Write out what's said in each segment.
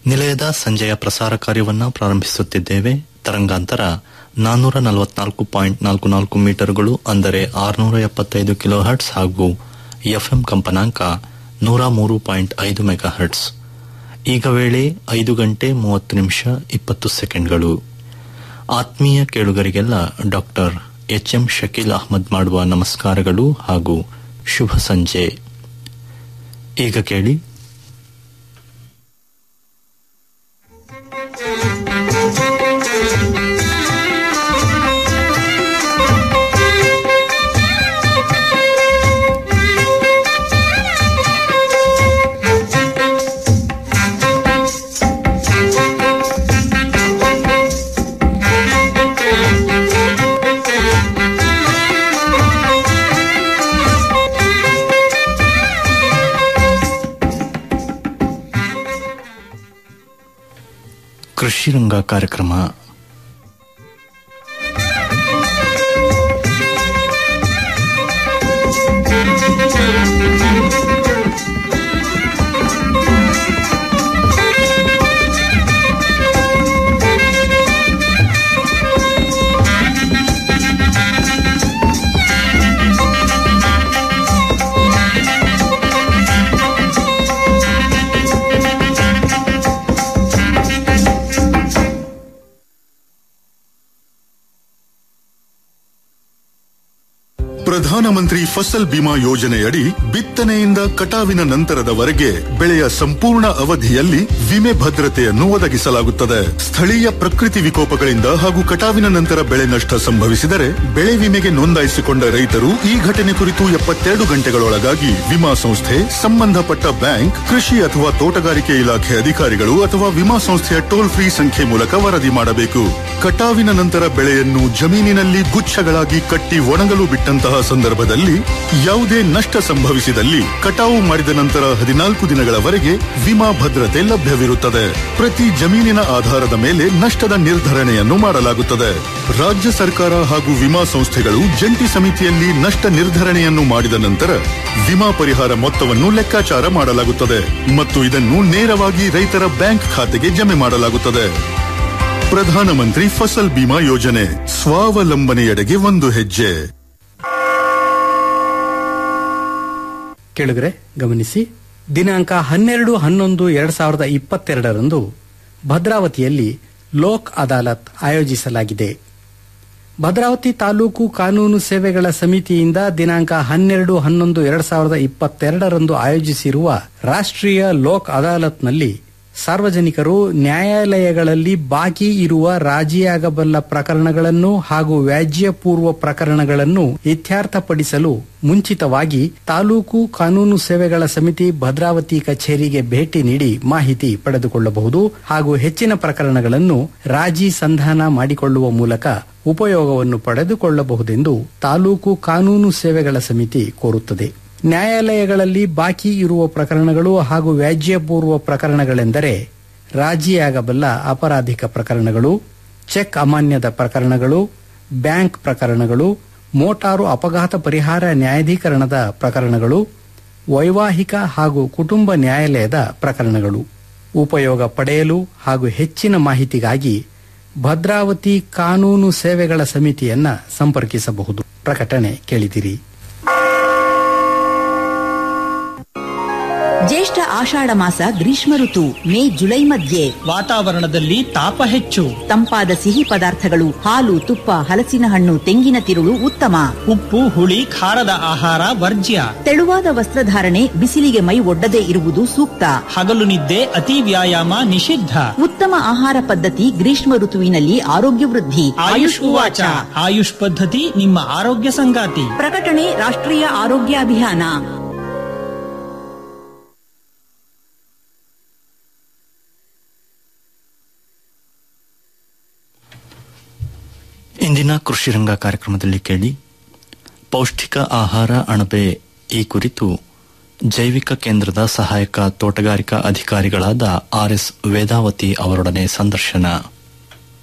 ನಿಲಯದ ಸಂಜೆಯ ಪ್ರಸಾರ ಕಾರ್ಯವನ್ನ ಪ್ರಾರಂಭಿಸುತ್ತಿದ್ದೇವೆ ತರಂಗಾಂತರ ನಾನ್ನೂರ ನಲವತ್ನಾಲ್ಕು ಪಾಯಿಂಟ್ ನಾಲ್ಕು ನಾಲ್ಕು ಮೀಟರ್ಗಳು ಅಂದರೆ ಆರುನೂರ ಎಪ್ಪತ್ತೈದು ಕಿಲೋ ಹರ್ಟ್ಸ್ ಹಾಗೂ ಎಫ್ಎಂ ಕಂಪನಾಂಕ ನೂರ ಮೂರು ಪಾಯಿಂಟ್ ಐದು ಮೆಗಾ ಹರ್ಟ್ಸ್ ಈಗ ವೇಳೆ ಐದು ಗಂಟೆ ಮೂವತ್ತು ನಿಮಿಷ ಇಪ್ಪತ್ತು ಸೆಕೆಂಡ್ಗಳು ಆತ್ಮೀಯ ಕೇಳುಗರಿಗೆಲ್ಲ doctor H M Shakeel Ahmed ಮಾಡುವ ನಮಸ್ಕಾರಗಳು ಹಾಗೂ ಶುಭ ಸಂಜೆ ಈಗ ಕೇಳಿ ಕೃಷಿ ರಂಗ ಕಾರ್ಯಕ್ರಮ ಪ್ರಧಾನಮಂತ್ರಿ ಫಸಲ್ ಬಿಮಾ ಯೋಜನೆಯಡಿ ಬಿತ್ತನೆಯಿಂದ ಕಟಾವಿನ ನಂತರದವರೆಗೆ ಬೆಳೆಯ ಸಂಪೂರ್ಣ ಅವಧಿಯಲ್ಲಿ ವಿಮೆ ಭದ್ರತೆಯನ್ನು ಒದಗಿಸಲಾಗುತ್ತದೆ ಸ್ಥಳೀಯ ಪ್ರಕೃತಿ ವಿಕೋಪಗಳಿಂದ ಹಾಗೂ ಕಟಾವಿನ ನಂತರ ಬೆಳೆ ನಷ್ಟ ಸಂಭವಿಸಿದರೆ ಬೆಳೆ ವಿಮೆಗೆ ನೋಂದಾಯಿಸಿಕೊಂಡ ರೈತರು ಈ ಘಟನೆ ಕುರಿತು ಎಪ್ಪತ್ತೆರಡು ಗಂಟೆಗಳೊಳಗಾಗಿ ವಿಮಾ ಸಂಸ್ಥೆ ಸಂಬಂಧಪಟ್ಟ ಬ್ಯಾಂಕ್ ಕೃಷಿ ಅಥವಾ ತೋಟಗಾರಿಕೆ ಇಲಾಖೆ ಅಧಿಕಾರಿಗಳು ಅಥವಾ ವಿಮಾ ಸಂಸ್ಥೆಯ ಟೋಲ್ ಫ್ರೀ ಸಂಖ್ಯೆ ಮೂಲಕ ವರದಿ ಮಾಡಬೇಕು ಕಟಾವಿನ ನಂತರ ಬೆಳೆಯನ್ನು ಜಮೀನಿನಲ್ಲಿ ಗುಚ್ಛಗಳಾಗಿ ಕಟ್ಟಿ ಒಣಗಲು ಬಿಟ್ಟಂತಹ ಸಂದರ್ಭದಲ್ಲಿ ಯಾವುದೇ ನಷ್ಟ ಸಂಭವಿಸಿದಲ್ಲಿ ಕಟಾವು ಮಾಡಿದ ನಂತರ ಹದಿನಾಲ್ಕು ದಿನಗಳವರೆಗೆ ವಿಮಾ ಭದ್ರತೆ ಲಭ್ಯವಿರುತ್ತದೆ ಪ್ರತಿ ಜಮೀನಿನ ಆಧಾರದ ಮೇಲೆ ನಷ್ಟದ ನಿರ್ಧರಣೆಯನ್ನು ಮಾಡಲಾಗುತ್ತದೆ ರಾಜ್ಯ ಸರ್ಕಾರ ಹಾಗೂ ವಿಮಾ ಸಂಸ್ಥೆಗಳು ಜಂಟಿ ಸಮಿತಿಯಲ್ಲಿ ನಷ್ಟ ನಿರ್ಧರಣೆಯನ್ನು ಮಾಡಿದ ನಂತರ ವಿಮಾ ಪರಿಹಾರ ಮೊತ್ತವನ್ನು ಲೆಕ್ಕಾಚಾರ ಮಾಡಲಾಗುತ್ತದೆ ಮತ್ತು ಇದನ್ನು ನೇರವಾಗಿ ರೈತರ ಬ್ಯಾಂಕ್ ಖಾತೆಗೆ ಜಮೆ ಮಾಡಲಾಗುತ್ತದೆ ಪ್ರಧಾನಮಂತ್ರಿ ಫಸಲ್ ಬಿಮಾ ಯೋಜನೆ ಸ್ವಾವಲಂಬನೆಯೆಡೆಗೆ ಒಂದು ಹೆಜ್ಜೆ ಕೇಳುಗರೆ ಗಮನಿಸಿ ದಿನಾಂಕ ಹನ್ನೆರಡು ಹನ್ನೊಂದು ಎರಡ್ ಸಾವಿರದ ಇಪ್ಪತ್ತೆರಡರಂದು ಭದ್ರಾವತಿಯಲ್ಲಿ ಲೋಕ್ ಅದಾಲತ್ ಆಯೋಜಿಸಲಾಗಿದೆ ಭದ್ರಾವತಿ ತಾಲೂಕು ಕಾನೂನು ಸೇವೆಗಳ ಸಮಿತಿಯಿಂದ ದಿನಾಂಕ ಹನ್ನೆರಡು ಹನ್ನೊಂದು ಎರಡ್ ಸಾವಿರದ ಇಪ್ಪತ್ತೆರಡರಂದು ಆಯೋಜಿಸಿರುವ ರಾಷ್ಟ್ರೀಯ ಲೋಕ್ ಅದಾಲತ್ನಲ್ಲಿ ಸಾರ್ವಜನಿಕರು ನ್ಯಾಯಾಲಯಗಳಲ್ಲಿ ಬಾಕಿ ಇರುವ ರಾಜಿಯಾಗಬಲ್ಲ ಪ್ರಕರಣಗಳನ್ನು ಹಾಗೂ ವ್ಯಾಜ್ಯ ಪೂರ್ವ ಪ್ರಕರಣಗಳನ್ನು ಇತ್ಯರ್ಥಪಡಿಸಲು ಮುಂಚಿತವಾಗಿ ತಾಲೂಕು ಕಾನೂನು ಸೇವೆಗಳ ಸಮಿತಿ ಭದ್ರಾವತಿ ಕಚೇರಿಗೆ ಭೇಟಿ ನೀಡಿ ಮಾಹಿತಿ ಪಡೆದುಕೊಳ್ಳಬಹುದು ಹಾಗೂ ಹೆಚ್ಚಿನ ಪ್ರಕರಣಗಳನ್ನು ರಾಜಿ ಸಂಧಾನ ಮಾಡಿಕೊಳ್ಳುವ ಮೂಲಕ ಉಪಯೋಗವನ್ನು ಪಡೆದುಕೊಳ್ಳಬಹುದೆಂದು ತಾಲೂಕು ಕಾನೂನು ಸೇವೆಗಳ ಸಮಿತಿ ಕೋರುತ್ತದೆ ನ್ಯಾಯಾಲಯಗಳಲ್ಲಿ ಬಾಕಿ ಇರುವ ಪ್ರಕರಣಗಳು ಹಾಗೂ ವ್ಯಾಜ್ಯಪೂರ್ವ ಪ್ರಕರಣಗಳೆಂದರೆ ರಾಜಿಯಾಗಬಲ್ಲ ಅಪರಾಧಿಕ ಪ್ರಕರಣಗಳು ಚೆಕ್ ಅಮಾನ್ಯದ ಪ್ರಕರಣಗಳು ಬ್ಯಾಂಕ್ ಪ್ರಕರಣಗಳು ಮೋಟಾರು ಅಪಘಾತ ಪರಿಹಾರ ನ್ಯಾಯಾಧೀಕರಣದ ಪ್ರಕರಣಗಳು ವೈವಾಹಿಕ ಹಾಗೂ ಕುಟುಂಬ ನ್ಯಾಯಾಲಯದ ಪ್ರಕರಣಗಳು ಉಪಯೋಗ ಪಡೆಯಲು ಹಾಗೂ ಹೆಚ್ಚಿನ ಮಾಹಿತಿಗಾಗಿ ಭದ್ರಾವತಿ ಕಾನೂನು ಸೇವೆಗಳ ಸಮಿತಿಯನ್ನ ಸಂಪರ್ಕಿಸಬಹುದು ಪ್ರಕಟಣೆ ಕೇಳಿದಿರಿ ಜ್ಯೇಷ್ಠ ಆಷಾಢ ಮಾಸ ಗ್ರೀಷ್ಮ ಋತು ಮೇ ಜುಲೈ ಮಧ್ಯೆ ವಾತಾವರಣದಲ್ಲಿ ತಾಪ ಹೆಚ್ಚು ತಂಪಾದ ಸಿಹಿ ಪದಾರ್ಥಗಳು ಹಾಲು ತುಪ್ಪ ಹಲಸಿನ ಹಣ್ಣು ತೆಂಗಿನ ತಿರುಳು ಉತ್ತಮ ಉಪ್ಪು ಹುಳಿ ಖಾರದ ಆಹಾರ ವರ್ಜ್ಯ ತೆಳುವಾದ ವಸ್ತ್ರಧಾರಣೆ ಬಿಸಿಲಿಗೆ ಮೈ ಒಡ್ಡದೇ ಇರುವುದು ಸೂಕ್ತ ಹಗಲು ನಿದ್ದೆ ಅತಿ ವ್ಯಾಯಾಮ ನಿಷಿದ್ಧ ಉತ್ತಮ ಆಹಾರ ಪದ್ಧತಿ ಗ್ರೀಷ್ಮ ಋತುವಿನಲ್ಲಿ ಆರೋಗ್ಯ ವೃದ್ಧಿ ಆಯುಷ್ ಉವಾಚ ಆಯುಷ್ ಪದ್ಧತಿ ನಿಮ್ಮ ಆರೋಗ್ಯ ಸಂಗಾತಿ ಪ್ರಕಟಣೆ ರಾಷ್ಟ್ರೀಯ ಆರೋಗ್ಯ ಅಭಿಯಾನ ಇಂದಿನ ಕೃಷಿ ರಂಗ ಕಾರ್ಯಕ್ರಮದಲ್ಲಿ ಕೇಳಿ ಪೌಷ್ಟಿಕ ಆಹಾರ ಅಣಬೆ ಈ ಕುರಿತು ಜೈವಿಕ ಕೇಂದ್ರದ ಸಹಾಯಕ ತೋಟಗಾರಿಕಾ ಅಧಿಕಾರಿಗಳಾದ ಆರ್ಎಸ್ ವೇದಾವತಿ ಅವರೊಡನೆ ಸಂದರ್ಶನ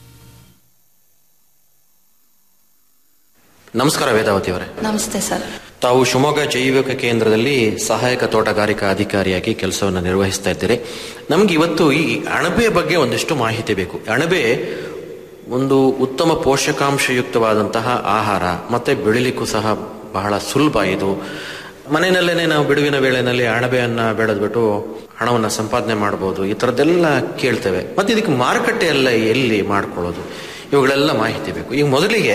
ನಮಸ್ಕಾರ ವೇದಾವತಿ ಅವರೇ ನಮಸ್ತೆ ಸರ್ ತಾವು ಶಿವಮೊಗ್ಗ ಜೈವಿಕ ಕೇಂದ್ರದಲ್ಲಿ ಸಹಾಯಕ ತೋಟಗಾರಿಕಾ ಅಧಿಕಾರಿಯಾಗಿ ಕೆಲಸವನ್ನು ನಿರ್ವಹಿಸ್ತಾ ಇದ್ದೀರಿ ನಮ್ಗೆ ಇವತ್ತು ಈ ಅಣಬೆಯ ಬಗ್ಗೆ ಒಂದಿಷ್ಟು ಮಾಹಿತಿ ಬೇಕು ಅಣಬೆ ಒಂದು ಉತ್ತಮ ಪೋಷಕಾಂಶಯುಕ್ತವಾದಂತಹ ಆಹಾರ ಮತ್ತೆ ಬೆಳಿಲಿಕ್ಕೂ ಸಹ ಬಹಳ ಸುಲಭ ಇದು ಮನೆಯಲ್ಲೇನೆ ನಾವು ಬಿಡುವಿನ ವೇಳೆಯಲ್ಲಿ ಅಣಬೆಯನ್ನ ಬೆಳೆದ್ಬಿಟ್ಟು ಹಣವನ್ನ ಸಂಪಾದನೆ ಮಾಡಬಹುದು ಈ ತರದ್ದೆಲ್ಲ ಕೇಳ್ತೇವೆ ಮತ್ತೆ ಇದಕ್ಕೆ ಮಾರುಕಟ್ಟೆ ಎಲ್ಲ ಎಲ್ಲಿ ಮಾಡ್ಕೊಳ್ಳೋದು ಇವುಗಳೆಲ್ಲ ಮಾಹಿತಿ ಬೇಕು ಈಗ ಮೊದಲಿಗೆ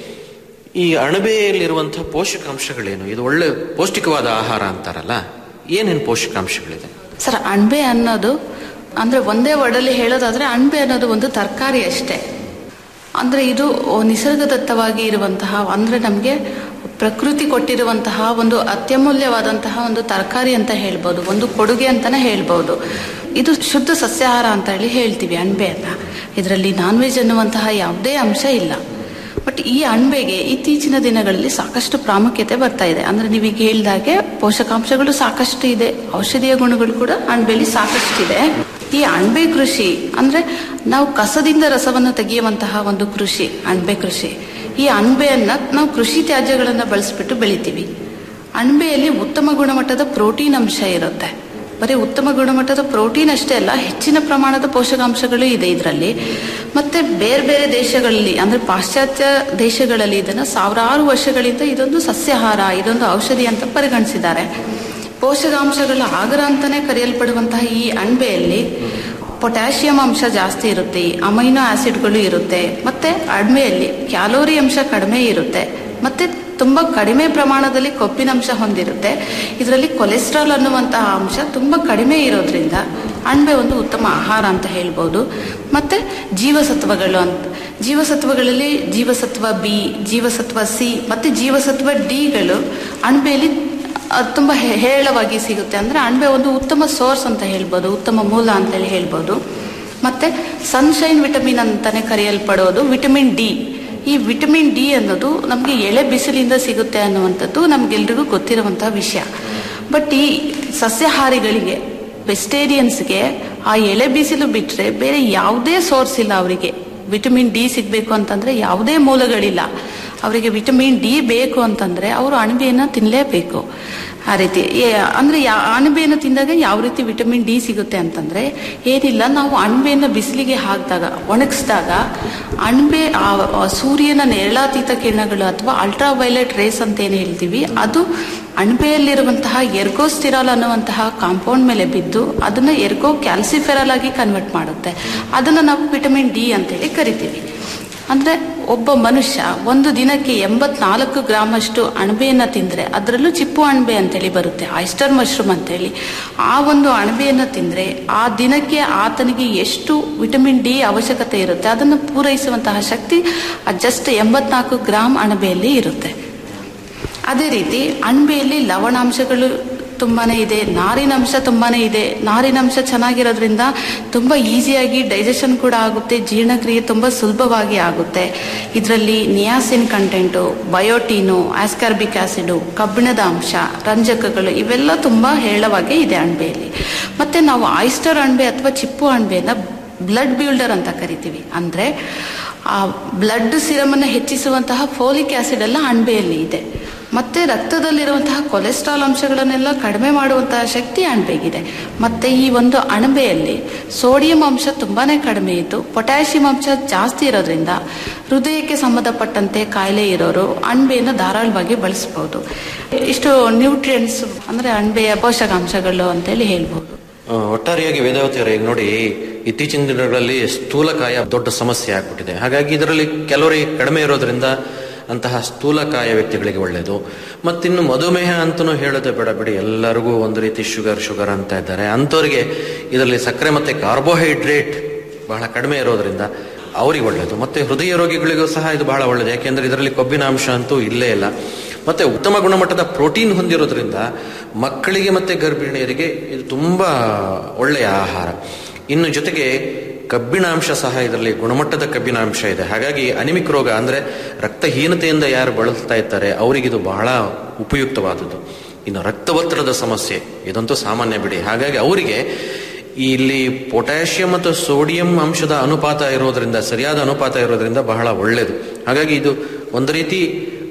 ಈ ಅಣಬೆಯಲ್ಲಿರುವಂತಹ ಪೋಷಕಾಂಶಗಳೇನು ಇದು ಒಳ್ಳೆ ಪೌಷ್ಟಿಕವಾದ ಆಹಾರ ಅಂತಾರಲ್ಲ ಏನೇನು ಪೋಷಕಾಂಶಗಳಿದೆ ಸರ್ ಅಣಬೆ ಅನ್ನೋದು ಅಂದ್ರೆ ಒಂದೇ ವರ್ಡಲ್ಲಿ ಹೇಳೋದಾದ್ರೆ ಅಣಬೆ ಅನ್ನೋದು ಒಂದು ತರಕಾರಿ ಅಷ್ಟೇ ಅಂದ್ರೆ ಇದು ನಿಸರ್ಗದತ್ತವಾಗಿ ಇರುವಂತಹ ಅಂದ್ರೆ ನಮಗೆ ಪ್ರಕೃತಿ ಕೊಟ್ಟಿರುವಂತಹ ಒಂದು ಅತ್ಯಮೂಲ್ಯವಾದಂತಹ ಒಂದು ತರಕಾರಿ ಅಂತ ಹೇಳ್ಬೋದು ಒಂದು ಕೊಡುಗೆ ಅಂತಾನೆ ಹೇಳ್ಬೋದು ಇದು ಶುದ್ಧ ಸಸ್ಯಾಹಾರ ಅಂತ ಹೇಳಿ ಹೇಳ್ತೀವಿ ಅಣಬೆಯನ್ನ ಇದರಲ್ಲಿ ನಾನ್ ವೆಜ್ ಅನ್ನುವಂತಹ ಯಾವುದೇ ಅಂಶ ಇಲ್ಲ ಬಟ್ ಈ ಅಣಬೆಗೆ ಇತ್ತೀಚಿನ ದಿನಗಳಲ್ಲಿ ಸಾಕಷ್ಟು ಪ್ರಾಮುಖ್ಯತೆ ಬರ್ತಾ ಇದೆ ಅಂದ್ರೆ ನೀವೀಗ ಹೇಳಿದಾಗೆ ಪೋಷಕಾಂಶಗಳು ಸಾಕಷ್ಟು ಇದೆ ಔಷಧೀಯ ಗುಣಗಳು ಕೂಡ ಅಣಬೆಲಿ ಸಾಕಷ್ಟಿದೆ ಈ ಅಣಬೆ ಕೃಷಿ ಅಂದ್ರೆ ನಾವು ಕಸದಿಂದ ರಸವನ್ನು ತೆಗೆಯುವಂತಹ ಒಂದು ಕೃಷಿ ಅಣಬೆ ಕೃಷಿ ಈ ಅಣಬೆಯನ್ನ ನಾವು ಕೃಷಿ ತ್ಯಾಜ್ಯಗಳನ್ನ ಬಳಸ್ಬಿಟ್ಟು ಬೆಳಿತೀವಿ ಅಣಬೆಯಲ್ಲಿ ಉತ್ತಮ ಗುಣಮಟ್ಟದ ಪ್ರೋಟೀನ್ ಅಂಶ ಇರುತ್ತೆ ಬರೀ ಉತ್ತಮ ಗುಣಮಟ್ಟದ ಪ್ರೋಟೀನ್ ಅಷ್ಟೇ ಅಲ್ಲ ಹೆಚ್ಚಿನ ಪ್ರಮಾಣದ ಪೋಷಕಾಂಶಗಳು ಇದೆ ಇದರಲ್ಲಿ ಮತ್ತೆ ಬೇರೆ ಬೇರೆ ದೇಶಗಳಲ್ಲಿ ಅಂದ್ರೆ ಪಾಶ್ಚಾತ್ಯ ದೇಶಗಳಲ್ಲಿ ಇದನ್ನ ಸಾವಿರಾರು ವರ್ಷಗಳಿಂದ ಇದೊಂದು ಸಸ್ಯಾಹಾರ ಇದೊಂದು ಔಷಧಿ ಅಂತ ಪರಿಗಣಿಸಿದ್ದಾರೆ ಪೋಷಕಾಂಶಗಳ ಆಗರ ಅಂತಾನೆ ಕರೆಯಲ್ಪಡುವಂತಹ ಈ ಅಣಬೆಯಲ್ಲಿ ಪೊಟ್ಯಾಷಿಯಂ ಅಂಶ ಜಾಸ್ತಿ ಇರುತ್ತೆ ಅಮೈನೋ ಆಸಿಡ್ಗಳು ಇರುತ್ತೆ ಮತ್ತೆ ಅಣಬೆಯಲ್ಲಿ ಕ್ಯಾಲೋರಿ ಅಂಶ ಕಡಿಮೆ ಇರುತ್ತೆ ಮತ್ತೆ ತುಂಬಾ ಕಡಿಮೆ ಪ್ರಮಾಣದಲ್ಲಿ ಕೊಬ್ಬಿನಂಶ ಹೊಂದಿರುತ್ತೆ ಇದರಲ್ಲಿ ಕೊಲೆಸ್ಟ್ರಾಲ್ ಅನ್ನುವಂತಹ ಅಂಶ ತುಂಬಾ ಕಡಿಮೆ ಇರೋದ್ರಿಂದ ಅಣಬೆ ಒಂದು ಉತ್ತಮ ಆಹಾರ ಅಂತ ಹೇಳ್ಬೋದು ಮತ್ತೆ ಜೀವಸತ್ವಗಳು ಅಂತ ಜೀವಸತ್ವಗಳಲ್ಲಿ ಜೀವಸತ್ವ ಬಿ ಜೀವಸತ್ವ ಸಿ ಮತ್ತೆ ಜೀವಸತ್ವ ಡಿಗಳು ಅಣಬೆಯಲ್ಲಿ ಅದು ತುಂಬಾ ಹೇ- ಹೇರಳವಾಗಿ ಸಿಗುತ್ತೆ ಅಂದ್ರೆ ಅಣಬೆ ಒಂದು ಉತ್ತಮ ಸೋರ್ಸ್ ಅಂತ ಹೇಳ್ಬೋದು ಉತ್ತಮ ಮೂಲ ಅಂತ ಹೇಳಿ ಹೇಳ್ಬೋದು ಮತ್ತೆ ಸನ್ಶೈನ್ ವಿಟಮಿನ್ ಅಂತಾನೆ ಕರೆಯಲ್ಪಡೋದು ವಿಟಮಿನ್ ಡಿ ಈ ವಿಟಮಿನ್ ಡಿ ಅನ್ನೋದು ನಮಗೆ ಎಳೆ ಬಿಸಿಲಿಂದ ಸಿಗುತ್ತೆ ಅನ್ನುವಂಥದ್ದು ನಮ್ಗೆಲ್ರಿಗೂ ಗೊತ್ತಿರುವಂತಹ ವಿಷಯ ಬಟ್ ಈ ಸಸ್ಯಾಹಾರಿಗಳಿಗೆ ವೆಜಿಟೇರಿಯನ್ಸ್ಗೆ ಆ ಎಳೆ ಬಿಸಿಲು ಬಿಟ್ರೆ ಬೇರೆ ಯಾವುದೇ ಸೋರ್ಸ್ ಇಲ್ಲ ಅವರಿಗೆ ವಿಟಮಿನ್ ಡಿ ಸಿಗ್ಬೇಕು ಅಂತಂದ್ರೆ ಯಾವುದೇ ಮೂಲಗಳಿಲ್ಲ ಅವರಿಗೆ ವಿಟಮಿನ್ ಡಿ ಬೇಕು ಅಂತಂದ್ರೆ ಅವರು ಅಣಬೆಯನ್ನ ತಿನ್ನಲೇಬೇಕು ಆ ರೀತಿ ಏ- ಅಂದ್ರೆ ಯಾ- ಅಣಬೆಯನ್ನು ತಿಂದಾಗ ಯಾವ ರೀತಿ ವಿಟಮಿನ್ ಡಿ ಸಿಗುತ್ತೆ ಅಂತಂದ್ರೆ ಏನಿಲ್ಲ ನಾವು ಅಣಬೆಯನ್ನು ಬಿಸಿಲಿಗೆ ಹಾಕಿದಾಗ ಒಣಗಿಸಿದಾಗ ಅಣಬೆ ಆ ಆ ಸೂರ್ಯನ ನೇರಳಾತೀತ ಕಿರಣಗಳು ಅಥವಾ ಅಲ್ಟ್ರಾ ವೈಲೆಟ್ ರೇಸ್ ಅಂತ ಏನು ಹೇಳ್ತೀವಿ ಅದು ಅಣಬೆಯಲ್ಲಿರುವಂತಹ ಎರ್ಗೋಸ್ಟಿರಾಲ್ ಅನ್ನುವಂತಹ ಕಾಂಪೌಂಡ್ ಮೇಲೆ ಬಿದ್ದು ಅದನ್ನ ಎರ್ಗೋ ಕ್ಯಾಲ್ಸಿಫೆರಲ್ ಆಗಿ ಕನ್ವರ್ಟ್ ಮಾಡುತ್ತೆ ಅದನ್ನ ನಾವು ವಿಟಮಿನ್ ಡಿ ಅಂತೇಳಿ ಕರಿತೀವಿ ಅಂದ್ರೆ ಒಬ್ಬ ಮನುಷ್ಯ ಒಂದು ದಿನಕ್ಕೆ ಎಂಬತ್ನಾಲ್ಕು ಗ್ರಾಮ್ ಅಷ್ಟು ಅಣಬೆಯನ್ನ ತಿಂದ್ರೆ ಅದರಲ್ಲೂ ಚಿಪ್ಪು ಅಣಬೆ ಅಂತೇಳಿ ಬರುತ್ತೆ ಆಯಿಸ್ಟರ್ ಮಶ್ರೂಮ್ ಅಂತೇಳಿ ಆ ಒಂದು ಅಣಬೆಯನ್ನ ತಿಂದ್ರೆ ಆ ದಿನಕ್ಕೆ ಆತನಿಗೆ ಎಷ್ಟು ವಿಟಮಿನ್ ಡಿ ಅವಶ್ಯಕತೆ ಇರುತ್ತೆ ಅದನ್ನು ಪೂರೈಸುವಂತಹ ಶಕ್ತಿ ಜಸ್ಟ್ ಎಂಬತ್ನಾಲ್ಕು ಗ್ರಾಮ್ ಅಣಬೆಯಲ್ಲಿ ಇರುತ್ತೆ ಅದೇ ರೀತಿ ಅಣಬೆಯಲ್ಲಿ ಲವಣಾಂಶಗಳು ತುಂಬಾನೇ ಇದೆ ನಾರಿನಂಶ ತುಂಬಾನೇ ಇದೆ ನಾರಿನಂಶ ಚೆನ್ನಾಗಿರೋದ್ರಿಂದ ತುಂಬಾ ಈಸಿಯಾಗಿ ಡೈಜೆಷನ್ ಕೂಡ ಆಗುತ್ತೆ ಜೀರ್ಣಕ್ರಿಯೆ ತುಂಬಾ ಸುಲಭವಾಗಿ ಆಗುತ್ತೆ ಇದರಲ್ಲಿ niacin content biotin ascorbic acid ಕಬ್ಬಿಣದ ಅಂಶ ರಂಜಕಗಳು ಇವೆಲ್ಲ ತುಂಬಾ ಹೇಳವಾಗೇ ಇದೆ ಅಣಬೆಯಲ್ಲಿ ಮತ್ತೆ ನಾವು ಆಯಿಸ್ಟರ್ ಅಣಬೆ ಅಥವಾ ಚಿಪ್ಪು ಅಣಬೆಯನ್ನ ಬ್ಲಡ್ ಬಿಲ್ಡರ್ ಅಂತ ಕರಿತೀವಿ ಅಂದ್ರೆ ಆ ಬ್ಲಡ್ ಸಿರಮನ್ನು ಹೆಚ್ಚಿಸುವಂತಹ ಫೋಲಿಕ್ ಆಸಿಡ್ ಎಲ್ಲ ಅಣಬೆಯಲ್ಲಿ ಇದೆ ಮತ್ತೆ ರಕ್ತದಲ್ಲಿರುವಂತಹ ಕೊಲೆಸ್ಟ್ರಾಲ್ ಅಂಶಗಳನ್ನೆಲ್ಲ ಕಡಿಮೆ ಮಾಡುವಂತಹ ಶಕ್ತಿ ಅಣಬೆಗಿದೆ ಮತ್ತೆ ಈ ಒಂದು ಅಣಬೆಯಲ್ಲಿ ಸೋಡಿಯಂ ಅಂಶ ತುಂಬಾನೇ ಕಡಿಮೆ ಇದ್ದು ಪೊಟ್ಯಾಷಿಯಂ ಅಂಶ ಜಾಸ್ತಿ ಇರೋದ್ರಿಂದ ಹೃದಯಕ್ಕೆ ಸಂಬಂಧಪಟ್ಟಂತೆ ಕಾಯಿಲೆ ಇರೋರು ಅಣಬೆಯನ್ನು ಧಾರಾಳವಾಗಿ ಬಳಸಬಹುದು ಇಷ್ಟು ನ್ಯೂಟ್ರಿಯೆಂಟ್ಸ್ ಅಂದ್ರೆ ಅಣಬೆಯ ಪೋಷಕಾಂಶಗಳು ಅಂತೇಳಿ ಹೇಳ್ಬೋದು ಆ, ಒಟ್ಟಾರೆಯಾಗಿ ವೇದಾವತಿಯರ ಈಗ ನೋಡಿ ಇತ್ತೀಚಿನ ದಿನಗಳಲ್ಲಿ ಸ್ಥೂಲಕಾಯ ದೊಡ್ಡ ಸಮಸ್ಯೆ ಆಗ್ಬಿಟ್ಟಿದೆ ಹಾಗಾಗಿ ಇದರಲ್ಲಿ ಕೆಲವರಿ ಕಡಿಮೆ ಇರೋದ್ರಿಂದ ಅಂತಹ ಸ್ಥೂಲಕಾಯ ವ್ಯಕ್ತಿಗಳಿಗೆ ಒಳ್ಳೆಯದು ಮತ್ತಿನ್ನು ಮಧುಮೇಹ ಅಂತಲೂ ಹೇಳೋದೇ ಬೇಡ ಬಿಡಿ ಎಲ್ಲರಿಗೂ ಒಂದು ರೀತಿ ಶುಗರ್ ಶುಗರ್ ಅಂತ ಇದ್ದಾರೆ ಅಂಥವ್ರಿಗೆ ಇದರಲ್ಲಿ ಸಕ್ಕರೆ ಮತ್ತೆ ಕಾರ್ಬೋಹೈಡ್ರೇಟ್ ಬಹಳ ಕಡಿಮೆ ಇರೋದ್ರಿಂದ ಅವರಿಗೆ ಒಳ್ಳೆಯದು ಮತ್ತೆ ಹೃದಯ ರೋಗಿಗಳಿಗೂ ಸಹ ಇದು ಬಹಳ ಒಳ್ಳೆಯದು ಯಾಕೆಂದ್ರೆ ಇದರಲ್ಲಿ ಕೊಬ್ಬಿನ ಅಂಶ ಅಂತೂ ಇಲ್ಲೇ ಇಲ್ಲ ಮತ್ತೆ ಉತ್ತಮ ಗುಣಮಟ್ಟದ ಪ್ರೋಟೀನ್ ಹೊಂದಿರೋದ್ರಿಂದ ಮಕ್ಕಳಿಗೆ ಮತ್ತೆ ಗರ್ಭಿಣಿಯರಿಗೆ ಇದು ತುಂಬಾ ಒಳ್ಳೆಯ ಆಹಾರ ಇನ್ನು ಜೊತೆಗೆ ಕಬ್ಬಿಣಾಂಶ ಸಹ ಇದರಲ್ಲಿ ಗುಣಮಟ್ಟದ ಕಬ್ಬಿಣಾಂಶ ಇದೆ ಹಾಗಾಗಿ ಅನಿಮಿಕ್ ರೋಗ ಅಂದ್ರೆ ರಕ್ತಹೀನತೆಯಿಂದ ಯಾರು ಬಳಲ್ತಾ ಇದ್ದಾರೆ ಅವರಿಗೆ ಇದು ಬಹಳ ಉಪಯುಕ್ತವಾದದ್ದು ಇನ್ನು ರಕ್ತ ಒತ್ತಡದ ಸಮಸ್ಯೆ ಇದಂತೂ ಸಾಮಾನ್ಯ ಬಿಡಿ ಹಾಗಾಗಿ ಅವರಿಗೆ ಇಲ್ಲಿ ಪೊಟ್ಯಾಷಿಯಂ ಮತ್ತು ಸೋಡಿಯಂ ಅಂಶದ ಅನುಪಾತ ಇರೋದ್ರಿಂದ ಸರಿಯಾದ ಅನುಪಾತ ಇರೋದ್ರಿಂದ ಬಹಳ ಒಳ್ಳೆಯದು ಹಾಗಾಗಿ ಇದು ಒಂದು ರೀತಿ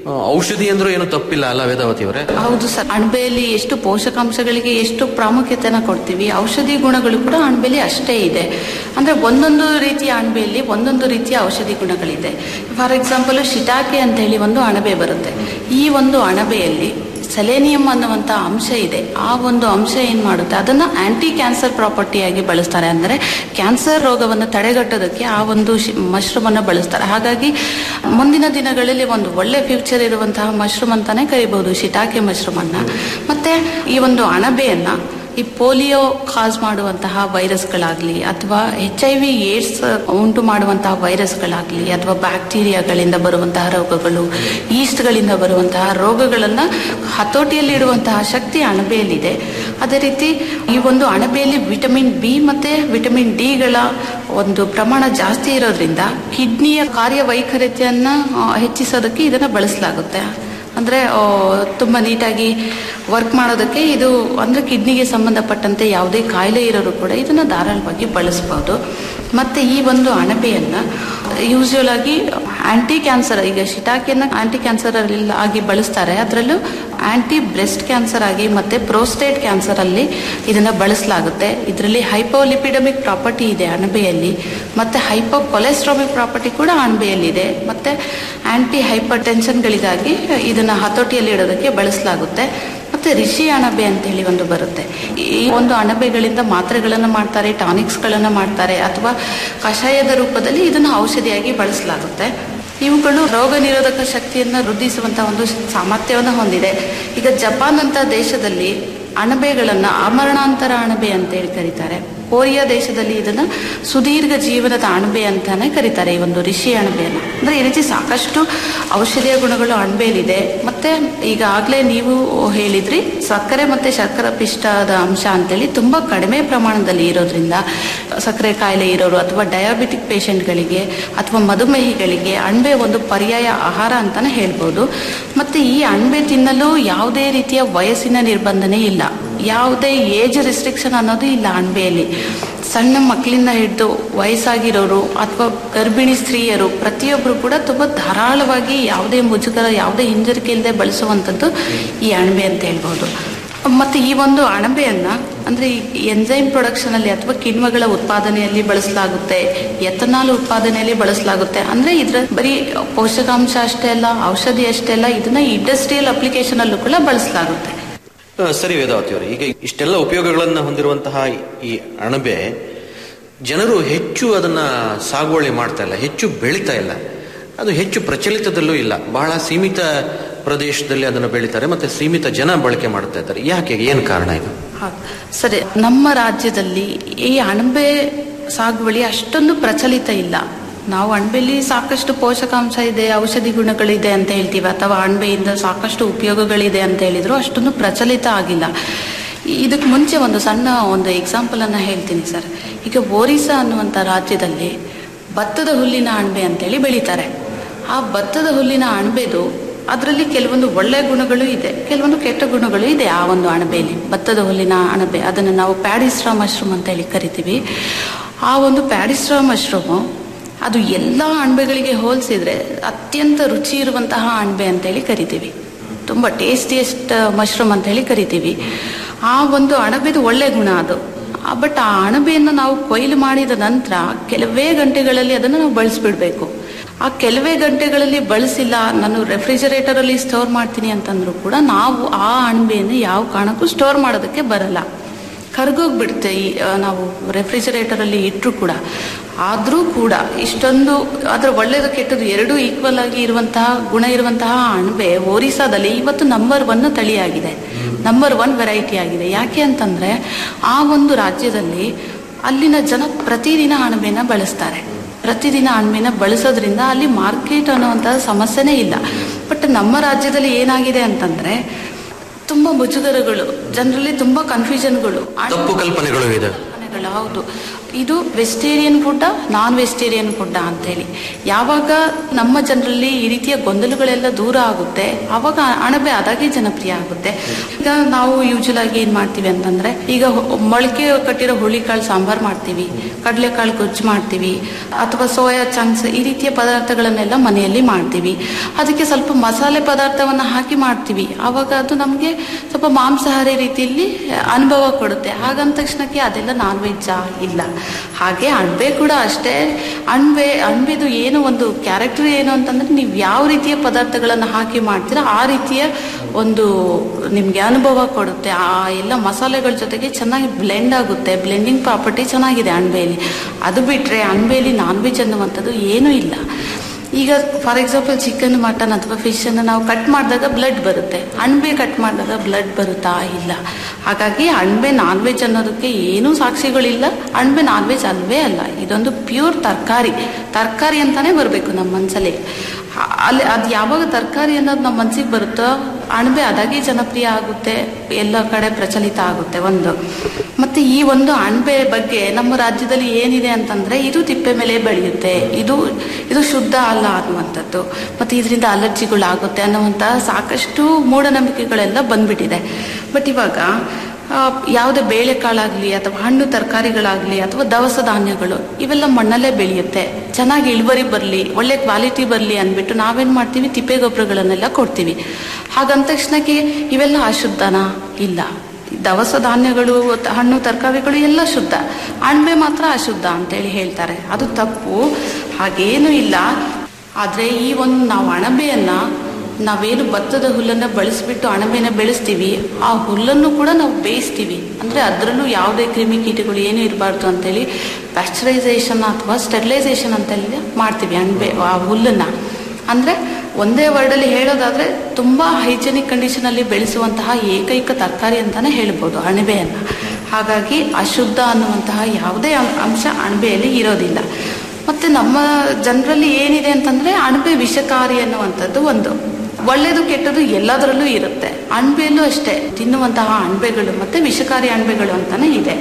ಆ, ಔಷಧಿ ಅಂದ್ರೂ ಏನು ತಪ್ಪಿಲ್ಲ ಅಲ್ಲ ವೇದಾವತಿ ಅವರೇ ಹೌದು ಸರ್ ಅಣಬೆಯಲ್ಲಿ ಎಷ್ಟು ಪೋಷಕಾಂಶಗಳಿಗೆ ಎಷ್ಟು ಪ್ರಾಮುಖ್ಯತೆನ ಕೊಡ್ತೀವಿ ಔಷಧಿ ಗುಣಗಳು ಕೂಡ ಅಣಬೆಯಲ್ಲಿ ಅಷ್ಟೇ ಇದೆ ಅಂದ್ರೆ ಒಂದೊಂದು ರೀತಿಯ ಅಣಬೆಯಲ್ಲಿ ಒಂದೊಂದು ರೀತಿಯ ಔಷಧಿ ಗುಣಗಳಿದೆ ಫಾರ್ ಎಕ್ಸಾಂಪಲ್ ಶಿಟಾಕೆ ಅಂತ ಹೇಳಿ ಒಂದು ಅಣಬೆ ಬರುತ್ತೆ ಈ ಒಂದು ಅಣಬೆಯಲ್ಲಿ ಸೆಲೇನಿಯಂ ಅನ್ನುವಂಥ ಅಂಶ ಇದೆ ಆ ಒಂದು ಅಂಶ ಏನು ಮಾಡುತ್ತೆ ಅದನ್ನು ಆಂಟಿ ಕ್ಯಾನ್ಸರ್ ಪ್ರಾಪರ್ಟಿಯಾಗಿ ಬಳಸ್ತಾರೆ ಅಂದರೆ ಕ್ಯಾನ್ಸರ್ ರೋಗವನ್ನು ತಡೆಗಟ್ಟೋದಕ್ಕೆ ಆ ಒಂದು ಮಶ್ರೂಮ್ ಅನ್ನು ಬಳಸ್ತಾರೆ ಹಾಗಾಗಿ ಮುಂದಿನ ದಿನಗಳಲ್ಲಿ ಒಂದು ಒಳ್ಳೆ ಫ್ಯೂಚರ್ ಇರುವಂತಹ ಮಶ್ರೂಮ್ ಅಂತಾನೆ ಕರಿಬಹುದು ಶಿಟಾಕೆ ಮಶ್ರೂಮ್ ಅನ್ನ ಮತ್ತೆ ಈ ಒಂದು ಅಣಬೆಯನ್ನ ಈ ಪೋಲಿಯೋ ಕಾಸ್ ಮಾಡುವಂತಹ ವೈರಸ್ಗಳಾಗ್ಲಿ ಅಥವಾ ಎಚ್ ಐ ವಿ ಏಡ್ಸ್ ಉಂಟು ಮಾಡುವಂತಹ ವೈರಸ್ಗಳಾಗ್ಲಿ ಅಥವಾ ಬ್ಯಾಕ್ಟೀರಿಯಾಗಳಿಂದ ಬರುವಂತಹ ರೋಗಗಳು ಈಸ್ಟ್ಗಳಿಂದ ಬರುವಂತಹ ರೋಗಗಳನ್ನ ಹತೋಟಿಯಲ್ಲಿ ಇಡುವಂತಹ ಶಕ್ತಿ ಅಣಬೆಯಲ್ಲಿದೆ ಅದೇ ರೀತಿ ಈ ಒಂದು ಅಣಬೆಯಲ್ಲಿ ವಿಟಮಿನ್ ಬಿ ಮತ್ತೆ ವಿಟಮಿನ್ ಡಿಗಳ ಒಂದು ಪ್ರಮಾಣ ಜಾಸ್ತಿ ಇರೋದ್ರಿಂದ ಕಿಡ್ನಿಯ ಕಾರ್ಯವೈಖರಿತೆಯನ್ನ ಆ, ಹೆಚ್ಚಿಸೋದಕ್ಕೆ ಇದನ್ನ ಬಳಸಲಾಗುತ್ತೆ ಅಂದ್ರೆ ಆ, ತುಂಬಾ ನೀಟಾಗಿ ವರ್ಕ್ ಮಾಡೋದಕ್ಕೆ ಇದು ಅಂದ್ರೆ ಕಿಡ್ನಿಗೆ ಸಂಬಂಧಪಟ್ಟಂತೆ ಯಾವುದೇ ಕಾಯಿಲೆ ಇರೋರು ಕೂಡ ಇದನ್ನ ಧಾರಾಳವಾಗಿ ಬಳಸಬಹುದು ಮತ್ತೆ ಈ ಒಂದು ಅಣಬೆಯನ್ನ ಯೂಶುವಲ್ ಆಗಿ ಆಂಟಿ ಕ್ಯಾನ್ಸರ್ ಈಗ ಶಿಟಾಕಿಯನ್ನ ಆಂಟಿ ಕ್ಯಾನ್ಸರ್ ಆಗಿ ಬಳಸ್ತಾರೆ ಅದರಲ್ಲೂ ಆಂಟಿ ಬ್ರೆಸ್ಟ್ ಕ್ಯಾನ್ಸರ್ ಆಗಿ ಮತ್ತೆ ಪ್ರೋಸ್ಟೇಟ್ ಕ್ಯಾನ್ಸರ್ ಅಲ್ಲಿ ಇದನ್ನ ಬಳಸಲಾಗುತ್ತೆ ಇದರಲ್ಲಿ ಹೈಪೋಲಿಪಿಡಮಿಕ್ ಪ್ರಾಪರ್ಟಿ ಇದೆ ಅಣಬೆಯಲ್ಲಿ ಮತ್ತೆ ಹೈಪೋ ಕೊಲೆಸ್ಟ್ರಾಮಿಕ್ ಪ್ರಾಪರ್ಟಿ ಕೂಡ ಅಣಬೆಯಲ್ಲಿದೆ ಮತ್ತೆ ಆಂಟಿ ಹೈಪರ್ ಟೆನ್ಷನ್ಗಳಿಗಾಗಿ ಇದನ್ನ ಹತೋಟಿಯಲ್ಲಿ ಇಡೋದಕ್ಕೆ ಬಳಸಲಾಗುತ್ತೆ ಮತ್ತೆ ರಿಷಿ ಅಣಬೆ ಅಂತ ಹೇಳಿ ಒಂದು ಬರುತ್ತೆ ಈ ಒಂದು ಅಣಬೆಗಳಿಂದ ಮಾತ್ರೆಗಳನ್ನು ಮಾಡ್ತಾರೆ ಟಾನಿಕ್ಸ್ ಗಳನ್ನ ಮಾಡ್ತಾರೆ ಅಥವಾ ಕಷಾಯದ ರೂಪದಲ್ಲಿ ಇದನ್ನ ಔಷಧಿಯಾಗಿ ಬಳಸಲಾಗುತ್ತೆ ಇವುಗಳು ರೋಗ ನಿರೋಧಕ ಶಕ್ತಿಯನ್ನು ವೃದ್ಧಿಸುವಂತಹ ಒಂದು ಸಾಮರ್ಥ್ಯವನ್ನು ಹೊಂದಿದೆ ಈಗ ಜಪಾನ್ ಅಂತ ದೇಶದಲ್ಲಿ ಅಣಬೆಗಳನ್ನ ಆಮರಣಾಂತರ ಅಣಬೆ ಅಂತ ಹೇಳಿ ಕರೀತಾರೆ ಕೊರಿಯಾ ದೇಶದಲ್ಲಿ ಇದನ್ನ ಸುದೀರ್ಘ ಜೀವನದ ಅಣಬೆ ಅಂತಾನೆ ಕರೀತಾರೆ ಈ ಒಂದು ರಿಷಿ ಅಣಬೆಯನ್ನ ಅಂದ್ರೆ ಈ ರೀತಿ ಸಾಕಷ್ಟು ಔಷಧೀಯ ಗುಣಗಳು ಅಣಬೆಯಲ್ಲಿದೆ ಮತ್ತೆ ಈಗಾಗಲೇ ನೀವು ಹೇಳಿದ್ರಿ ಸಕ್ಕರೆ ಮತ್ತೆ ಶರ್ಕರ ಪಿಷ್ಟದ ಅಂಶ ಅಂತೇಳಿ ತುಂಬಾ ಕಡಿಮೆ ಪ್ರಮಾಣದಲ್ಲಿ ಇರೋದ್ರಿಂದ ಸಕ್ಕರೆ ಕಾಯಿಲೆ ಇರೋರು ಅಥವಾ ಡಯಾಬಿಟಿಕ್ ಪೇಷಂಟ್ಗಳಿಗೆ ಅಥವಾ ಮಧುಮೇಹಿಗಳಿಗೆ ಅಣಬೆ ಒಂದು ಪರ್ಯಾಯ ಆಹಾರ ಅಂತಾನೆ ಹೇಳ್ಬೋದು ಮತ್ತೆ ಈ ಅಣಬೆ ತಿನ್ನಲು ಯಾವುದೇ ರೀತಿಯ ವಯಸ್ಸಿನ ನಿರ್ಬಂಧನೆ ಇಲ್ಲ ಯಾವುದೇ ಏಜ್ ರಿಸ್ಟ್ರಿಕ್ಷನ್ ಅನ್ನೋದು ಇಲ್ಲ ಅಣಬೆಯಲ್ಲಿ ಸಣ್ಣ ಮಕ್ಕಳಿಂದ ಹಿಡಿದು ವಯಸ್ಸಾಗಿರೋರು ಅಥವಾ ಗರ್ಭಿಣಿ ಸ್ತ್ರೀಯರು ಪ್ರತಿಯೊಬ್ಬರು ಕೂಡ ತುಂಬಾ ಧಾರಾಳವಾಗಿ ಯಾವುದೇ ಮುಜುಗರ ಯಾವುದೇ ಹಿಂಜರಿಕೆ ಇಲ್ಲದೆ ಬಳಸುವಂಥದ್ದು ಈ ಅಣಬೆ ಅಂತ ಹೇಳ್ಬೋದು ಮತ್ತೆ ಈ ಒಂದು ಅಣಬೆಯನ್ನ ಅಂದ್ರೆ ಈ ಎಂಜೈಮ್ ಪ್ರೊಡಕ್ಷನ್ ಅಲ್ಲಿ ಅಥವಾ ಕಿಣ್ವಗಳ ಉತ್ಪಾದನೆಯಲ್ಲಿ ಬಳಸಲಾಗುತ್ತೆ ಎಥನಾಲ್ ಉತ್ಪಾದನೆಯಲ್ಲಿ ಬಳಸಲಾಗುತ್ತೆ ಅಂದ್ರೆ ಇದ್ರ ಬರೀ ಪೋಷಕಾಂಶ ಅಷ್ಟೇ ಅಲ್ಲ ಔಷಧಿ ಅಷ್ಟೇ ಅಲ್ಲ ಇದನ್ನ ಇಂಡಸ್ಟ್ರಿಯಲ್ ಅಪ್ಲಿಕೇಶನ್ ಅಲ್ಲೂ ಕೂಡ ಬಳಸಲಾಗುತ್ತೆ ಆ, ಸರಿ ವೇದಾವತಿ ಅವರು ಈಗ ಇಷ್ಟೆಲ್ಲ ಉಪಯೋಗಗಳನ್ನ ಹೊಂದಿರುವಂತಹ ಈ ಅಣಬೆ ಜನರು ಹೆಚ್ಚು ಅದನ್ನ ಸಾಗುವಳಿ ಮಾಡ್ತಾ ಇಲ್ಲ ಹೆಚ್ಚು ಬೆಳೀತಾ ಇಲ್ಲ ಅದು ಹೆಚ್ಚು ಪ್ರಚಲಿತದಲ್ಲೂ ಇಲ್ಲ ಬಹಳ ಸೀಮಿತ ಪ್ರದೇಶದಲ್ಲಿ ಅದನ್ನು ಬೆಳೀತಾರೆ ಮತ್ತೆ ಸೀಮಿತ ಜನ ಬಳಕೆ ಮಾಡ್ತಾ ಇದ್ದಾರೆ ಯಾಕೆ ಏನು ಕಾರಣ ಇದು ಹೌದು. ಸರಿ ನಮ್ಮ ರಾಜ್ಯದಲ್ಲಿ ಈ ಅಣಬೆ ಸಾಗುವಳಿ ಅಷ್ಟೊಂದು ಪ್ರಚಲಿತ ಇಲ್ಲ ನಾವು ಅಣಬೆಲಿ ಸಾಕಷ್ಟು ಪೋಷಕಾಂಶ ಇದೆ ಔಷಧಿ ಗುಣಗಳಿದೆ ಅಂತ ಹೇಳ್ತೀವಿ ಅಥವಾ ಅಣಬೆಯಿಂದ ಸಾಕಷ್ಟು ಉಪಯೋಗಗಳಿದೆ ಅಂತ ಹೇಳಿದ್ರು ಅಷ್ಟೊಂದು ಪ್ರಚಲಿತ ಆಗಿಲ್ಲ ಇದಕ್ಕೆ ಮುಂಚೆ ಒಂದು ಸಣ್ಣ ಒಂದು ಎಕ್ಸಾಂಪಲ್ ಅನ್ನ ಹೇಳ್ತೀನಿ ಸರ್ ಈಗ ಒರಿಸ್ಸಾ ಅನ್ನುವಂಥ ರಾಜ್ಯದಲ್ಲಿ ಭತ್ತದ ಹುಲ್ಲಿನ ಅಣಬೆ ಅಂತೇಳಿ ಬೆಳೀತಾರೆ ಆ ಭತ್ತದ ಹುಲ್ಲಿನ ಅಣಬೆದು ಅದರಲ್ಲಿ ಕೆಲವೊಂದು ಒಳ್ಳೆ ಗುಣಗಳು ಇದೆ ಕೆಲವೊಂದು ಕೆಟ್ಟ ಗುಣಗಳು ಇದೆ ಆ ಒಂದು ಅಣಬೆಯಲ್ಲಿ ಭತ್ತದ ಹುಲ್ಲಿನ ಅಣಬೆ ಅದನ್ನು ನಾವು ಪ್ಯಾಡಿಸ್ಟ್ರಾ ಮಶ್ರೂಮ್ ಅಂತ ಹೇಳಿ ಕರಿತೀವಿ ಆ ಒಂದು ಪ್ಯಾಡಿಸ್ಟ್ರಾ ಮಶ್ರೂಮು ಅದು ಎಲ್ಲ ಅಣಬೆಗಳಿಗೆ ಹೋಲಿಸಿದ್ರೆ ಅತ್ಯಂತ ರುಚಿ ಇರುವಂತಹ ಅಣಬೆ ಅಂತೇಳಿ ಕರಿತೀವಿ ತುಂಬ ಟೇಸ್ಟಿಯೆಸ್ಟ್ ಮಶ್ರೂಮ್ ಅಂತ ಹೇಳಿ ಕರಿತೀವಿ ಆ ಒಂದು ಅಣಬೆದು ಒಳ್ಳೆ ಗುಣ ಅದು ಬಟ್ ಆ ಅಣಬೆಯನ್ನು ನಾವು ಕೊಯ್ಲು ಮಾಡಿದ ನಂತರ ಕೆಲವೇ ಗಂಟೆಗಳಲ್ಲಿ ಅದನ್ನು ನಾವು ಬಳಸಿಬಿಡ್ಬೇಕು ಆ ಕೆಲವೇ ಗಂಟೆಗಳಲ್ಲಿ ಬಳಸಿಲ್ಲ ನಾನು ರೆಫ್ರಿಜರೇಟರ್ ಅಲ್ಲಿ ಸ್ಟೋರ್ ಮಾಡ್ತೀನಿ ಅಂತಂದ್ರೂ ಕೂಡ ನಾವು ಆ ಅಣಬೆಯನ್ನು ಯಾವ ಕಾರಣಕ್ಕೂ ಸ್ಟೋರ್ ಮಾಡೋದಕ್ಕೆ ಬರಲ್ಲ ಕರ್ಗೋಗ್ಬಿಡುತ್ತೆ ಈ ಆ, ನಾವು ರೆಫ್ರಿಜರೇಟರ್ ಅಲ್ಲಿ ಇಟ್ಟರು ಕೂಡ ಆದರೂ ಕೂಡ ಇಷ್ಟೊಂದು ಅದರ ಒಳ್ಳೇದು ಕೆಟ್ಟದ್ದು ಎರಡೂ ಈಕ್ವಲ್ ಆಗಿ ಇರುವಂತಹ ಗುಣ ಇರುವಂತಹ ಅಣಬೆ ಒರಿಸ್ಸಾದಲ್ಲಿ ಇವತ್ತು ನಂಬರ್ ಒನ್ ತಳಿಯಾಗಿದೆ ನಂಬರ್ ಒನ್ ವೆರೈಟಿ ಆಗಿದೆ ಯಾಕೆ ಅಂತಂದ್ರೆ ಆ ಒಂದು ರಾಜ್ಯದಲ್ಲಿ ಅಲ್ಲಿನ ಜನ ಪ್ರತಿದಿನ ಅಣಬೆನ ಬಳಸ್ತಾರೆ ಪ್ರತಿದಿನ ಅಣಬೆನ ಬಳಸೋದ್ರಿಂದ ಅಲ್ಲಿ ಮಾರ್ಕೆಟ್ ಅನ್ನುವಂತಹ ಸಮಸ್ಯೆನೇ ಇಲ್ಲ ಬಟ್ ನಮ್ಮ ರಾಜ್ಯದಲ್ಲಿ ಏನಾಗಿದೆ ಅಂತಂದ್ರೆ ತುಂಬಾ ಮುಜುಗರಗಳು ಜನರಲ್ಲಿ ತುಂಬಾ ಕನ್ಫ್ಯೂಷನ್ಗಳು ತಪ್ಪು ಕಲ್ಪನೆಗಳು ಇದೆ ಕಲ್ಪನೆಗಳು ಹೌದು ಇದು ವೆಜಿಟೇರಿಯನ್ ಫುಡ್ಡ ನಾನ್ ವೆಜಿಟೇರಿಯನ್ ಫುಡ್ಡ ಅಂತೇಳಿ ಯಾವಾಗ ನಮ್ಮ ಜನರಲ್ಲಿ ಈ ರೀತಿಯ ಗೊಂದಲಗಳೆಲ್ಲ ದೂರ ಆಗುತ್ತೆ ಆವಾಗ ಅಣಬೆ ಅದಾಗೆ ಜನಪ್ರಿಯ ಆಗುತ್ತೆ ಈಗ ನಾವು ಯೂಶಲ್ ಆಗಿ ಏನ್ ಮಾಡ್ತೀವಿ ಅಂತಂದ್ರೆ ಈಗ ಹೊ- ಮೊಳಕೆ ಕಟ್ಟಿರೋ ಹುಳಿಕಾಳು ಸಾಂಬಾರ್ ಮಾಡ್ತೀವಿ ಕಡಲೆಕಾಳು ಗೊಜ್ಜು ಮಾಡ್ತೀವಿ ಅಥವಾ ಸೋಯಾ ಚಂಕ್ಸ್ ಈ ರೀತಿಯ ಪದಾರ್ಥಗಳನ್ನೆಲ್ಲ ಮನೆಯಲ್ಲಿ ಮಾಡ್ತೀವಿ ಅದಕ್ಕೆ ಸ್ವಲ್ಪ ಮಸಾಲೆ ಪದಾರ್ಥವನ್ನ ಹಾಕಿ ಮಾಡ್ತೀವಿ ಆವಾಗ ಅದು ನಮಗೆ ಸ್ವಲ್ಪ ಮಾಂಸಾಹಾರಿ ರೀತಿಯಲ್ಲಿ ಅನುಭವ ಕೊಡುತ್ತೆ ಹಾಗಂದ ತಕ್ಷಣಕ್ಕೆ ಅದೆಲ್ಲ ನಾನ್ ವೆಜ್ಜಾ ಇಲ್ಲ ಹಾಗೆ ಅಣಬೆ ಕೂಡ ಅಷ್ಟೇ ಅಣಬೆ ಅಣಬೆದು ಏನು ಒಂದು ಕ್ಯಾರೆಕ್ಟರ್ ಏನು ಅಂತಂದ್ರೆ ನೀವು ಯಾವ ರೀತಿಯ ಪದಾರ್ಥಗಳನ್ನು ಹಾಕಿ ಮಾಡ್ತೀರಾ ಆ ರೀತಿಯ ಒಂದು ನಿಮ್ಗೆ ಅನುಭವ ಕೊಡುತ್ತೆ ಆ ಎಲ್ಲ ಮಸಾಲೆಗಳ ಜೊತೆಗೆ ಚೆನ್ನಾಗಿ ಬ್ಲೆಂಡ್ ಆಗುತ್ತೆ ಬ್ಲೆಂಡಿಂಗ್ ಪ್ರಾಪರ್ಟಿ ಚೆನ್ನಾಗಿದೆ ಅಣಬೆಯಲ್ಲಿ ಅದು ಬಿಟ್ರೆ ಅಣಬೆಯಲ್ಲಿ ನಾನ್ ವೆಜ್ ಅನ್ನುವಂಥದ್ದು ಏನೂ ಇಲ್ಲ ಈಗ ಫಾರ್ ಎಕ್ಸಾಂಪಲ್ ಚಿಕನ್ ಮಟನ್ ಅಥವಾ ಫಿಶ್ ಅನ್ನು ನಾವು ಕಟ್ ಮಾಡಿದಾಗ ಬ್ಲಡ್ ಬರುತ್ತೆ ಅಣಬೆ ಕಟ್ ಮಾಡಿದಾಗ ಬ್ಲಡ್ ಬರುತ್ತಾ ಇಲ್ಲ ಹಾಗಾಗಿ ಅಣಬೆ ನಾನ್ ವೆಜ್ ಅನ್ನೋದಕ್ಕೆ ಏನೂ ಸಾಕ್ಷಿಗಳಿಲ್ಲ ಅಣಬೆ ನಾನ್ ವೆಜ್ ಅಲ್ವೇ ಅಲ್ಲ ಇದೊಂದು ಪ್ಯೂರ್ ತರಕಾರಿ ತರಕಾರಿ ಅಂತಾನೆ ಬರಬೇಕು ನಮ್ಮ ಮನಸ್ಸಲ್ಲಿ ಆ- ಅಲ್ಲಿ ಅದು ಯಾವಾಗ ತರಕಾರಿ ಅನ್ನೋದು ನಮ್ಮ ಮನಸ್ಸಿಗೆ ಬರುತ್ತೋ ಅಣಬೆ ಅದಾಗೆ ಜನಪ್ರಿಯ ಆಗುತ್ತೆ ಎಲ್ಲ ಕಡೆ ಪ್ರಚಲಿತ ಆಗುತ್ತೆ ಒಂದು ಮತ್ತೆ ಈ ಒಂದು ಅಣಬೆ ಬಗ್ಗೆ ನಮ್ಮ ರಾಜ್ಯದಲ್ಲಿ ಏನಿದೆ ಅಂತಂದ್ರೆ ಇದು ತಿಪ್ಪೆ ಮೇಲೆ ಬೆಳೆಯುತ್ತೆ ಇದು ಇದು ಶುದ್ಧ ಅಲ್ಲ ಅನ್ನುವಂಥದ್ದು ಮತ್ತೆ ಇದರಿಂದ ಅಲರ್ಜಿಗಳಾಗುತ್ತೆ ಅನ್ನುವಂತಹ ಸಾಕಷ್ಟು ಮೂಢನಂಬಿಕೆಗಳೆಲ್ಲ ಬಂದ್ಬಿಟ್ಟಿದೆ ಬಟ್ ಇವಾಗ ಆ, ಯಾವುದೇ ಬೇಳೆಕಾಳಾಗ್ಲಿ ಅಥವಾ ಹಣ್ಣು ತರಕಾರಿಗಳಾಗ್ಲಿ ಅಥವಾ ದವಸ ಧಾನ್ಯಗಳು ಇವೆಲ್ಲ ಮಣ್ಣಲ್ಲೇ ಬೆಳೆಯುತ್ತೆ ಚೆನ್ನಾಗಿ ಇಳುವರಿ ಬರಲಿ ಒಳ್ಳೆ ಕ್ವಾಲಿಟಿ ಬರಲಿ ಅಂದ್ಬಿಟ್ಟು ನಾವೇನ್ ಮಾಡ್ತೀವಿ ತಿಪ್ಪೆ ಗೊಬ್ಬರಗಳನ್ನೆಲ್ಲ ಕೊಡ್ತೀವಿ ಹಾಗಂದ ತಕ್ಷಣಕ್ಕೆ ಇವೆಲ್ಲ ಅಶುದ್ಧನಾ ಇಲ್ಲ ದವಸ ಧಾನ್ಯಗಳು ತ- ಹಣ್ಣು ತರಕಾರಿಗಳು ಎಲ್ಲ ಶುದ್ಧ ಅಣಬೆ ಮಾತ್ರ ಅಶುದ್ಧ ಅಂತೇಳಿ ಹೇಳ್ತಾರೆ ಅದು ತಪ್ಪು ಹಾಗೇನು ಇಲ್ಲ ಆದ್ರೆ ಈ ಒಂದು ನಾವು ಅಣಬೆಯನ್ನ ನಾವೇನು ಭತ್ತದ ಹುಲ್ಲನ್ನ ಬಳಸಿಬಿಟ್ಟು ಅಣಬೆನ ಬೆಳೆಸ್ತೀವಿ ಆ ಹುಲ್ಲನ್ನು ಕೂಡ ನಾವು ಬೇಯಿಸ್ತೀವಿ ಅಂದ್ರೆ ಅದರಲ್ಲೂ ಯಾವುದೇ ಕ್ರಿಮಿ ಕೀಟಗಳು ಏನು ಇರಬಾರ್ದು ಅಂತೇಳಿ ಪ್ಯಾಸ್ಚರೈಸೇಷನ್ ಅಥವಾ ಸ್ಟೆರಿಲೈಸೇಷನ್ ಅಂತೇಳಿ ಮಾಡ್ತೀವಿ ಅಣಬೆ ಆ ಹುಲ್ಲನ್ನ ಅಂದ್ರೆ ಒಂದೇ ವರ್ಡಲ್ಲಿ ಹೇಳೋದಾದ್ರೆ ತುಂಬಾ ಹೈಜೆನಿಕ್ ಕಂಡೀಷನ್ ಅಲ್ಲಿ ಬೆಳೆಸುವಂತಹ ಏಕೈಕ ತರಕಾರಿ ಅಂತಾನೆ ಹೇಳ್ಬೋದು ಅಣಬೆಯನ್ನ ಹಾಗಾಗಿ ಅಶುದ್ಧ ಅನ್ನುವಂತಹ ಯಾವುದೇ ಅಂ- ಅಂಶ ಅಣಬೆಯಲ್ಲಿ ಇರೋದಿಲ್ಲ ಮತ್ತೆ ನಮ್ಮ ಜನರಲ್ಲಿ ಏನಿದೆ ಅಂತಂದ್ರೆ ಅಣಬೆ ವಿಷಕಾರಿ ಅನ್ನುವಂಥದ್ದು ಒಂದು ಒಳ್ಳೇದು ಕೆಟ್ಟದ್ದು ಎಲ್ಲದರಲ್ಲೂ ಇರುತ್ತೆ ಅಣಬೆಯಲ್ಲೂ ಅಷ್ಟೇ ತಿನ್ನುವಂತಹ ಅಣಬೆಗಳು ಮತ್ತೆ ವಿಷಕಾರಿ ಅಣಬೆಗಳು ಅಂತಾನೆ ಇದೆ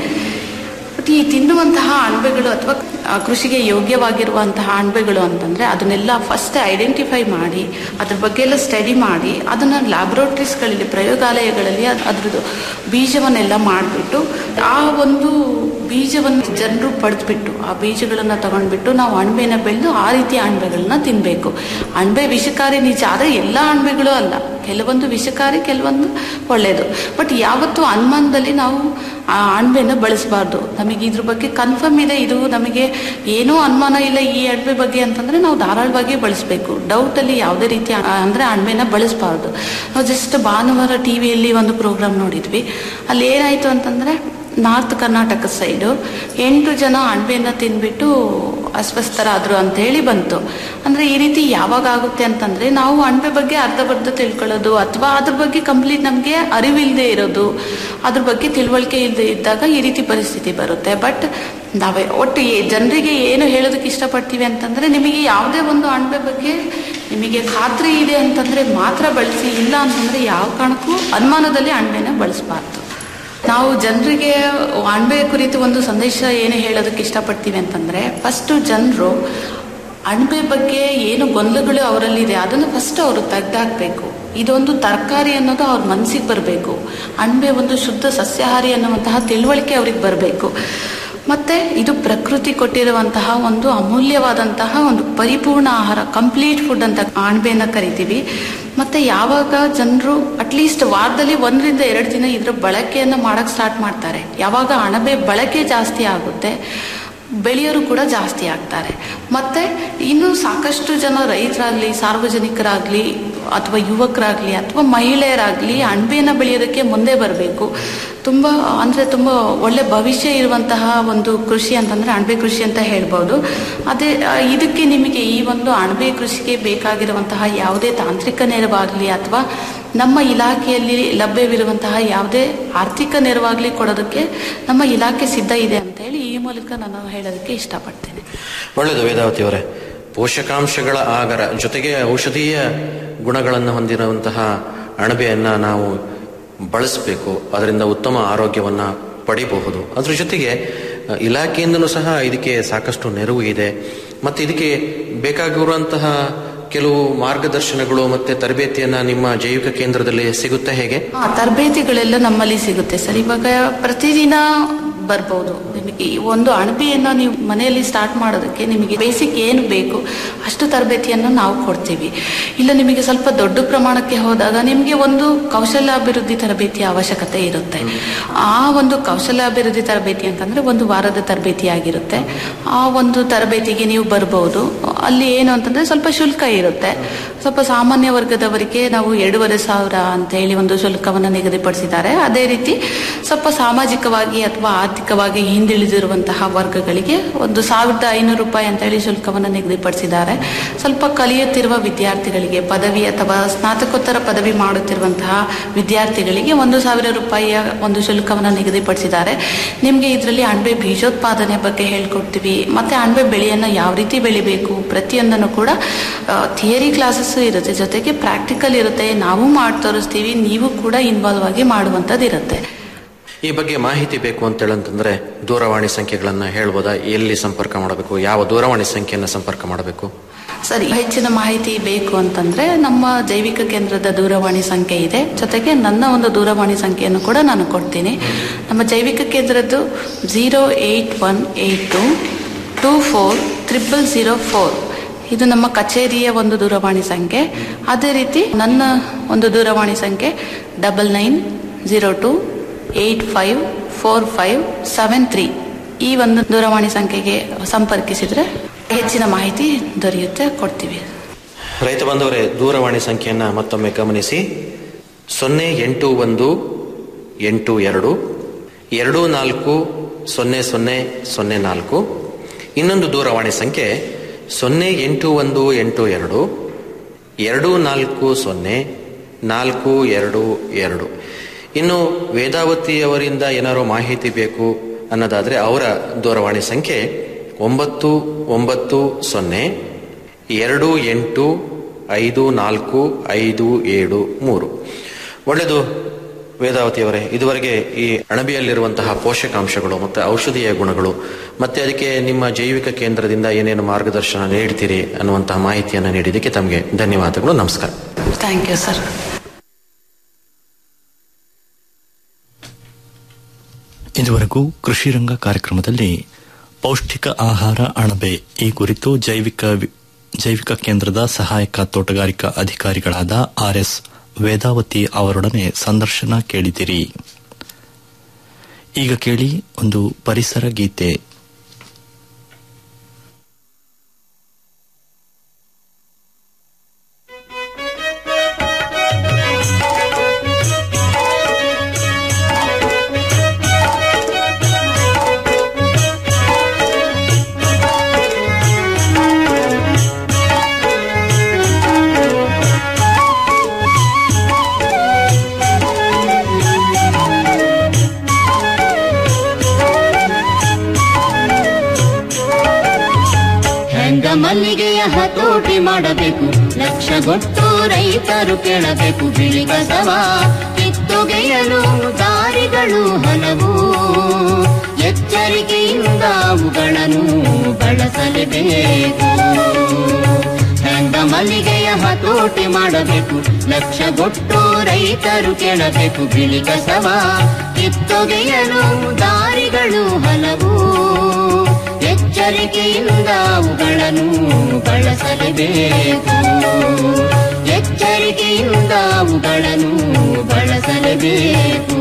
ಬಟ್ ಈ ತಿನ್ನುವಂತಹ ಅಣಬೆಗಳು ಅಥವಾ ಆ, ಕೃಷಿಗೆ ಯೋಗ್ಯವಾಗಿರುವಂತಹ ಅಣಬೆಗಳು ಅಂತಂದ್ರೆ ಅದನ್ನೆಲ್ಲ ಫಸ್ಟ್ ಐಡೆಂಟಿಫೈ ಮಾಡಿ ಅದ್ರ ಬಗ್ಗೆ ಎಲ್ಲ ಸ್ಟಡಿ ಮಾಡಿ ಅದನ್ನ ಲ್ಯಾಬೊರೇಟರೀಸ್ಗಳಲ್ಲಿ ಪ್ರಯೋಗಾಲಯಗಳಲ್ಲಿ ಅದ್- ಅದ್ರದ್ದು ಬೀಜವನ್ನೆಲ್ಲ ಮಾಡಿಬಿಟ್ಟು ಆ ಒಂದು ಬೀಜವನ್ನು ಜನರು ಪಡೆದ್ಬಿಟ್ಟು ಆ ಬೀಜಗಳನ್ನ ತಗೊಂಡ್ಬಿಟ್ಟು ನಾವು ಅಣಬೆನ ಬೆಳೆದು ಆ ರೀತಿಯ ಅಣಬೆಗಳನ್ನ ತಿನ್ಬೇಕು ಅಣಬೆ ವಿಷಕಾರಿ ನಿಜ ಆದ್ರೆ ಎಲ್ಲ ಅಣಬೆಗಳು ಅಲ್ಲ ಕೆಲವೊಂದು ವಿಷಕಾರಿ ಕೆಲವೊಂದು ಒಳ್ಳೇದು ಬಟ್ ಯಾವತ್ತೂ ಅನುಮಾನದಲ್ಲಿ ನಾವು ಆ ಅಣಬೆನ ಬಳಸಬಾರ್ದು ನಮಗೆ ಇದ್ರ ಬಗ್ಗೆ ಕನ್ಫರ್ಮ್ ಇದೆ ಇದು ನಮಗೆ ಏನೂ ಅನುಮಾನ ಇಲ್ಲ ಈ ಅಣಬೆ ಬಗ್ಗೆ ಅಂತಂದ್ರೆ ನಾವು ಧಾರಾಳವಾಗಿ ಬಳಸಬೇಕು ಡೌಟ್ ಅಲ್ಲಿ ಯಾವುದೇ ರೀತಿ ಆ- ಅಂದ್ರೆ ಅಣಬೆನ ಬಳಸಬಾರ್ದು ನಾವು ಜಸ್ಟ್ ಭಾನುವಾರ ಟಿವಿಯಲ್ಲಿ ಒಂದು ಪ್ರೋಗ್ರಾಮ್ ನೋಡಿದ್ವಿ ಅಲ್ಲಿ ಏನಾಯ್ತು ಅಂತಂದ್ರೆ ನಾರ್ತ್ ಕರ್ನಾಟಕ ಸೈಡು ಎಂಟು ಜನ ಅಣಬೆನ ತಿಂದ್ಬಿಟ್ಟು ಅಸ್ವಸ್ಥರಾದ್ರು ಅಂತ ಹೇಳಿ ಬಂತು ಅಂದ್ರೆ ಈ ರೀತಿ ಯಾವಾಗ ಆಗುತ್ತೆ ಅಂತಂದ್ರೆ ನಾವು ಅಣಬೆ ಬಗ್ಗೆ ಅರ್ಧ ಬರ್ಧ ತಿಳ್ಕೊಳ್ಳೋದು ಅಥವಾ ಅದ್ರ ಬಗ್ಗೆ ಕಂಪ್ಲೀಟ್ ನಮಗೆ ಅರಿವಿಲ್ಲದೆ ಇರೋದು ಅದ್ರ ಬಗ್ಗೆ ತಿಳುವಳಿಕೆ ಇಲ್ಲದೆ ಇದ್ದಾಗ ಈ ರೀತಿ ಪರಿಸ್ಥಿತಿ ಬರುತ್ತೆ ಬಟ್ ನಾವೇ ಒಟ್ಟು ಜನರಿಗೆ ಏನು ಹೇಳೋದಕ್ಕೆ ಇಷ್ಟಪಡ್ತೀವಿ ಅಂತಂದ್ರೆ ನಿಮಗೆ ಯಾವುದೇ ಒಂದು ಅಣಬೆ ಬಗ್ಗೆ ನಿಮಗೆ ಖಾತ್ರಿ ಇದೆ ಅಂತಂದ್ರೆ ಮಾತ್ರ ಬಳಸಿ ಇಲ್ಲ ಅಂತಂದ್ರೆ ಯಾವ ಕಾರಣಕ್ಕೂ ಅನುಮಾನದಲ್ಲಿ ಅಣಬೆನ ಬಳಸಬಾರ್ದು ನಾವು ಜನರಿಗೆ ಅಣಬೆ ಕುರಿತು ಒಂದು ಸಂದೇಶ ಏನು ಹೇಳೋದಕ್ಕೆ ಇಷ್ಟಪಡ್ತೀವಿ ಅಂತಂದ್ರೆ ಫಸ್ಟ್ ಜನರು ಅಣಬೆ ಬಗ್ಗೆ ಏನು ಗೊಂದಲಗಳು ಅವರಲ್ಲಿದೆ ಅದನ್ನು ಫಸ್ಟ್ ಅವರು ತೆಗ್ದಾಕ್ಬೇಕು ಇದೊಂದು ತರಕಾರಿ ಅನ್ನೋದು ಅವ್ರ ಮನಸ್ಸಿಗೆ ಬರಬೇಕು ಅಣಬೆ ಒಂದು ಶುದ್ಧ ಸಸ್ಯಾಹಾರಿ ಅನ್ನುವಂತಹ ತಿಳುವಳಿಕೆ ಅವ್ರಿಗೆ ಬರಬೇಕು ಮತ್ತೆ ಇದು ಪ್ರಕೃತಿ ಕೊಟ್ಟಿರುವಂತಹ ಒಂದು ಅಮೂಲ್ಯವಾದಂತಹ ಒಂದು ಪರಿಪೂರ್ಣ ಆಹಾರ ಕಂಪ್ಲೀಟ್ ಫುಡ್ ಅಂತ ಅಣಬೆನ ಕರಿತೀವಿ ಮತ್ತೆ ಯಾವಾಗ ಜನರು ಅಟ್ಲೀಸ್ಟ್ ವಾರದಲ್ಲಿ ಒಂದರಿಂದ ಎರಡು ದಿನ ಇದರ ಬಳಕೆಯನ್ನ ಮಾಡಕ್ ಸ್ಟಾರ್ಟ್ ಮಾಡ್ತಾರೆ ಯಾವಾಗ ಅಣಬೆ ಬಳಕೆ ಜಾಸ್ತಿ ಆಗುತ್ತೆ ಬೆಳೆಯೋರು ಕೂಡ ಜಾಸ್ತಿ ಆಗ್ತಾರೆ ಮತ್ತೆ ಇನ್ನು ಸಾಕಷ್ಟು ಜನ ರೈತರಾಗ್ಲಿ ಸಾರ್ವಜನಿಕರಾಗ್ಲಿ ಅಥವಾ ಯುವಕರಾಗ್ಲಿ ಅಥವಾ ಮಹಿಳೆಯರಾಗ್ಲಿ ಅಣಬೆನ ಬೆಳೆಯೋದಕ್ಕೆ ಮುಂದೆ ಬರಬೇಕು ತುಂಬಾ ಅಂದ್ರೆ ತುಂಬಾ ಒಳ್ಳೆ ಭವಿಷ್ಯ ಇರುವಂತಹ ಒಂದು ಕೃಷಿ ಅಂತಂದ್ರೆ ಅಣಬೆ ಕೃಷಿ ಅಂತ ಹೇಳ್ಬೋದು ಅದೇ ಆ, ಇದಕ್ಕೆ ನಿಮಗೆ ಈ ಒಂದು ಅಣಬೆ ಕೃಷಿಗೆ ಬೇಕಾಗಿರುವಂತಹ ಯಾವುದೇ ತಾಂತ್ರಿಕ ನೆರವಾಗ್ಲಿ ಅಥವಾ ನಮ್ಮ ಇಲಾಖೆಯಲ್ಲಿ ಲಭ್ಯವಿರುವಂತಹ ಯಾವುದೇ ಆರ್ಥಿಕ ನೆರವಾಗ್ಲಿ ಕೊಡೋದಕ್ಕೆ ನಮ್ಮ ಇಲಾಖೆ ಸಿದ್ಧ ಇದೆ ಅಂತ ಹೇಳಿ ಈ ಮೂಲಕ ನಾನು ಹೇಳೋದಕ್ಕೆ ಇಷ್ಟಪಡ್ತೇನೆ ಒಳ್ಳೆಯದು ವೇದಾವತಿ ಅವರೇ ಪೋಷಕಾಂಶಗಳ ಆಗರ ಜೊತೆಗೆ ಔಷಧೀಯ ಗುಣಗಳನ್ನು ಹೊಂದಿರುವಂತಹ ಅಣಬೆಯನ್ನ ನಾವು ಬಳಸಬೇಕು ಅದರಿಂದ ಉತ್ತಮ ಆರೋಗ್ಯವನ್ನ ಪಡಿಬಹುದು ಅದ್ರ ಜೊತೆಗೆ ಅ, ಇಲಾಖೆಯಿಂದನೂ ಸಹ ಇದಕ್ಕೆ ಸಾಕಷ್ಟು ನೆರವು ಇದೆ ಮತ್ತು ಇದಕ್ಕೆ ಬೇಕಾಗಿರುವಂತಹ ಕೆಲವು ಮಾರ್ಗದರ್ಶನಗಳು ಮತ್ತೆ ತರಬೇತಿಯನ್ನ ನಿಮ್ಮ ಜೈವಿಕ ಕೇಂದ್ರದಲ್ಲಿ ಸಿಗುತ್ತೆ ಹೇಗೆ ಆ, ತರಬೇತಿಗಳೆಲ್ಲ ನಮ್ಮಲ್ಲಿ ಸಿಗುತ್ತೆ ಸರ್ ಇವಾಗ ಪ್ರತಿದಿನ ಬರ್ಬೋದು ನಿಮಗೆ ಈ ಒಂದು ಅಣಬೆಯನ್ನು ನೀವು ಮನೆಯಲ್ಲಿ ಸ್ಟಾರ್ಟ್ ಮಾಡೋದಕ್ಕೆ ನಿಮಗೆ ಬೇಸಿಕ್ ಏನು ಬೇಕು ಅಷ್ಟು ತರಬೇತಿಯನ್ನು ನಾವು ಕೊಡ್ತೀವಿ ಇಲ್ಲ ನಿಮಗೆ ಸ್ವಲ್ಪ ದೊಡ್ಡ ಪ್ರಮಾಣಕ್ಕೆ ಹೋದಾಗ ನಿಮಗೆ ಒಂದು ಕೌಶಲ್ಯಾಭಿವೃದ್ಧಿ ತರಬೇತಿಯ ಅವಶ್ಯಕತೆ ಇರುತ್ತೆ ಆ ಒಂದು ಕೌಶಲ್ಯಾಭಿವೃದ್ಧಿ ತರಬೇತಿ ಅಂತಂದ್ರೆ ಒಂದು ವಾರದ ತರಬೇತಿ ಆಗಿರುತ್ತೆ ಆ ಒಂದು ತರಬೇತಿಗೆ ನೀವು ಬರ್ಬೋದು ಅಲ್ಲಿ ಏನು ಅಂತಂದ್ರೆ ಸ್ವಲ್ಪ ಶುಲ್ಕ ಇರುತ್ತೆ ಸ್ವಲ್ಪ ಸಾಮಾನ್ಯ ವರ್ಗದವರಿಗೆ ನಾವು ಎರಡೂವರೆ ಸಾವಿರ ಅಂತ ಹೇಳಿ ಒಂದು ಶುಲ್ಕವನ್ನು ನಿಗದಿಪಡಿಸಿದ್ದಾರೆ ಅದೇ ರೀತಿ ಸ್ವಲ್ಪ ಸಾಮಾಜಿಕವಾಗಿ ಅಥವಾ ಆರ್ಥಿಕವಾಗಿ ಹಿಂದುಳಿದಿರುವಂತಹ ವರ್ಗಗಳಿಗೆ ಒಂದು ಸಾವಿರದ ಐನೂರು ರೂಪಾಯಿ ಅಂತ ಹೇಳಿ ಶುಲ್ಕವನ್ನು ನಿಗದಿಪಡಿಸಿದ್ದಾರೆ ಸ್ವಲ್ಪ ಕಲಿಯುತ್ತಿರುವ ವಿದ್ಯಾರ್ಥಿಗಳಿಗೆ ಪದವಿ ಅಥವಾ ಸ್ನಾತಕೋತ್ತರ ಪದವಿ ಮಾಡುತ್ತಿರುವಂತಹ ವಿದ್ಯಾರ್ಥಿಗಳಿಗೆ ಒಂದು ಸಾವಿರ ರೂಪಾಯಿಯ ಒಂದು ಶುಲ್ಕವನ್ನು ನಿಗದಿಪಡಿಸಿದ್ದಾರೆ ನಿಮಗೆ ಇದರಲ್ಲಿ ಅಣಬೆ ಬೀಜೋತ್ಪಾದನೆ ಬಗ್ಗೆ ಹೇಳ್ಕೊಡ್ತೀವಿ ಮತ್ತೆ ಅಣಬೆ ಬೆಳೆಯನ್ನು ಯಾವ ರೀತಿ ಬೆಳಿಬೇಕು ಪ್ರತಿಯೊಂದನ್ನು ಕೂಡ ಥಿಯರಿ ಕ್ಲಾಸಸ್ ಇರುತ್ತೆ ಜೊತೆಗೆ ಪ್ರಾಕ್ಟಿಕಲ್ ಇರುತ್ತೆ ನಾವು ಮಾಡಿ ತೋರಿಸ್ತೀವಿ ನೀವು ಕೂಡ ಇನ್ವಾಲ್ವ್ ಆಗಿ ಮಾಡುವಂಥದ್ದು ಇರುತ್ತೆ ಈ ಬಗ್ಗೆ ಮಾಹಿತಿ ಬೇಕು ಅಂತ ಹೇಳಂತಂದ್ರೆ ದೂರವಾಣಿ ಸಂಖ್ಯೆಗಳನ್ನ ಹೇಳ್ಬೋದಾ ಎಲ್ಲಿ ಸಂಪರ್ಕ ಮಾಡಬೇಕು ಯಾವ ದೂರವಾಣಿ ಸಂಖ್ಯೆಯನ್ನ ಸಂಪರ್ಕ ಮಾಡಬೇಕು ಸರಿ ಹೆಚ್ಚಿನ ಮಾಹಿತಿ ಬೇಕು ಅಂತಂದ್ರೆ ನಮ್ಮ ಜೈವಿಕ ಕೇಂದ್ರದ ದೂರವಾಣಿ ಸಂಖ್ಯೆ ಇದೆ ಜೊತೆಗೆ ನನ್ನ ಒಂದು ದೂರವಾಣಿ ಸಂಖ್ಯೆಯನ್ನು ಕೂಡ ನಾನು ಕೊಡ್ತೀನಿ ನಮ್ಮ ಜೈವಿಕ ಕೇಂದ್ರದ್ದು zero eight one eight two two four triple zero four ಇದು ನಮ್ಮ ಕಚೇರಿಯ ಒಂದು ದೂರವಾಣಿ ಸಂಖ್ಯೆ ಅದೇ ರೀತಿ ನನ್ನ ಒಂದು ದೂರವಾಣಿ ಸಂಖ್ಯೆ double nine zero two eight five four five seven three ಈ ಒಂದು ದೂರವಾಣಿ ಸಂಖ್ಯೆಗೆ ಸಂಪರ್ಕಿಸಿದ್ರೆ ಹೆಚ್ಚಿನ ಮಾಹಿತಿ ದೊರೆಯುತ್ತೆ ಕೊಡ್ತೀವಿ ರೈತ ಬಂದವರೇ ದೂರವಾಣಿ ಸಂಖ್ಯೆಯನ್ನ ಮತ್ತೊಮ್ಮೆ ಗಮನಿಸಿ ಸೊನ್ನೆ ಎಂಟು ಒಂದು ಎಂಟು ಎರಡು ಎರಡು ನಾಲ್ಕು ಸೊನ್ನೆ ಸೊನ್ನೆ ಸೊನ್ನೆ ನಾಲ್ಕು ಇನ್ನೊಂದು ದೂರವಾಣಿ ಸಂಖ್ಯೆ ಸೊನ್ನೆ ಎಂಟು ಒಂದು ಎಂಟು ಎರಡು ಎರಡು ನಾಲ್ಕು ಸೊನ್ನೆ ನಾಲ್ಕು ಎರಡು ಎರಡು ಇನ್ನು ವೇದಾವತಿಯವರಿಂದ ಏನಾದ್ರು ಮಾಹಿತಿ ಬೇಕು ಅನ್ನೋದಾದ್ರೆ ಅವರ ದೂರವಾಣಿ ಸಂಖ್ಯೆ ಒಂಬತ್ತು ಒಂಬತ್ತು ಸೊನ್ನೆ ಎರಡು ಎಂಟು ಐದು ನಾಲ್ಕು ಐದು ಏಳು ಮೂರು ಒಳ್ಳೆಯದು ವೇದಾವತಿಯವರೇ ಇದುವರೆಗೆ ಈ ಅಣಬೆಯಲ್ಲಿರುವಂತಹ ಪೋಷಕಾಂಶಗಳು ಮತ್ತು ಔಷಧೀಯ ಗುಣಗಳು ಮತ್ತೆ ಅದಕ್ಕೆ ನಿಮ್ಮ ಜೈವಿಕ ಕೇಂದ್ರದಿಂದ ಏನೇನು ಮಾರ್ಗದರ್ಶನ ನೀಡ್ತೀರಿ ಅನ್ನುವಂತಹ ಮಾಹಿತಿಯನ್ನು ನೀಡಿದ್ದಕ್ಕೆ ತಮಗೆ ಧನ್ಯವಾದಗಳು ನಮಸ್ಕಾರ ಥ್ಯಾಂಕ್ ಯು ಸರ್ ಇದುವರೆಗೂ ಕೃಷಿ ರಂಗ ಕಾರ್ಯಕ್ರಮದಲ್ಲಿ ಪೌಷ್ಟಿಕ ಆಹಾರ ಅಣಬೆ ಈ ಕುರಿತು ಜೈವಿಕ ವಿ- ಜೈವಿಕ ಕೇಂದ್ರದ ಸಹಾಯಕ ತೋಟಗಾರಿಕಾ ಅಧಿಕಾರಿಗಳಾದ ಆರ್ಎಸ್ ವೇದಾವತಿ ಅವರೊಡನೆ ಸಂದರ್ಶನ ಕೇಳಿದಿರಿ ಈಗ ಕೇಳಿ ಒಂದು ಪರಿಸರ ಗೀತೆ ಹೆಂಗ ಮಲ್ಲಿಗೆಯ ಹತೋಟಿ ಮಾಡಬೇಕು ಲಕ್ಷಗೊಟ್ಟು ರೈತರು ಕೇಳಬೇಕು ಬಿಳಿ ಕಸವ ಕಿತ್ತೊಗೆಯಲು ದಾರಿಗಳು ಹಲವು ಎಚ್ಚರಿಕೆಯಿಂದ ಅವುಗಳನ್ನು ಬಳಸಲೇಬೇಕು ಹೆಂಗ ಮಲ್ಲಿಗೆಯ ಹತೋಟಿ ಮಾಡಬೇಕು ಲಕ್ಷಗೊಟ್ಟು ರೈತರು ಕೇಳಬೇಕು ಬಿಳಿ ಕಸವ ಕಿತ್ತೊಗೆಯಲು ದಾರಿಗಳು ಹಲವು ಎಚ್ಚರಿಕೆಯಿಂದ ಅವುಗಳನ್ನು ಬಳಸಲೇಬೇಕು ಎಚ್ಚರಿಕೆಯಿಂದ ಅವುಗಳನ್ನು ಬಳಸಲೇಬೇಕು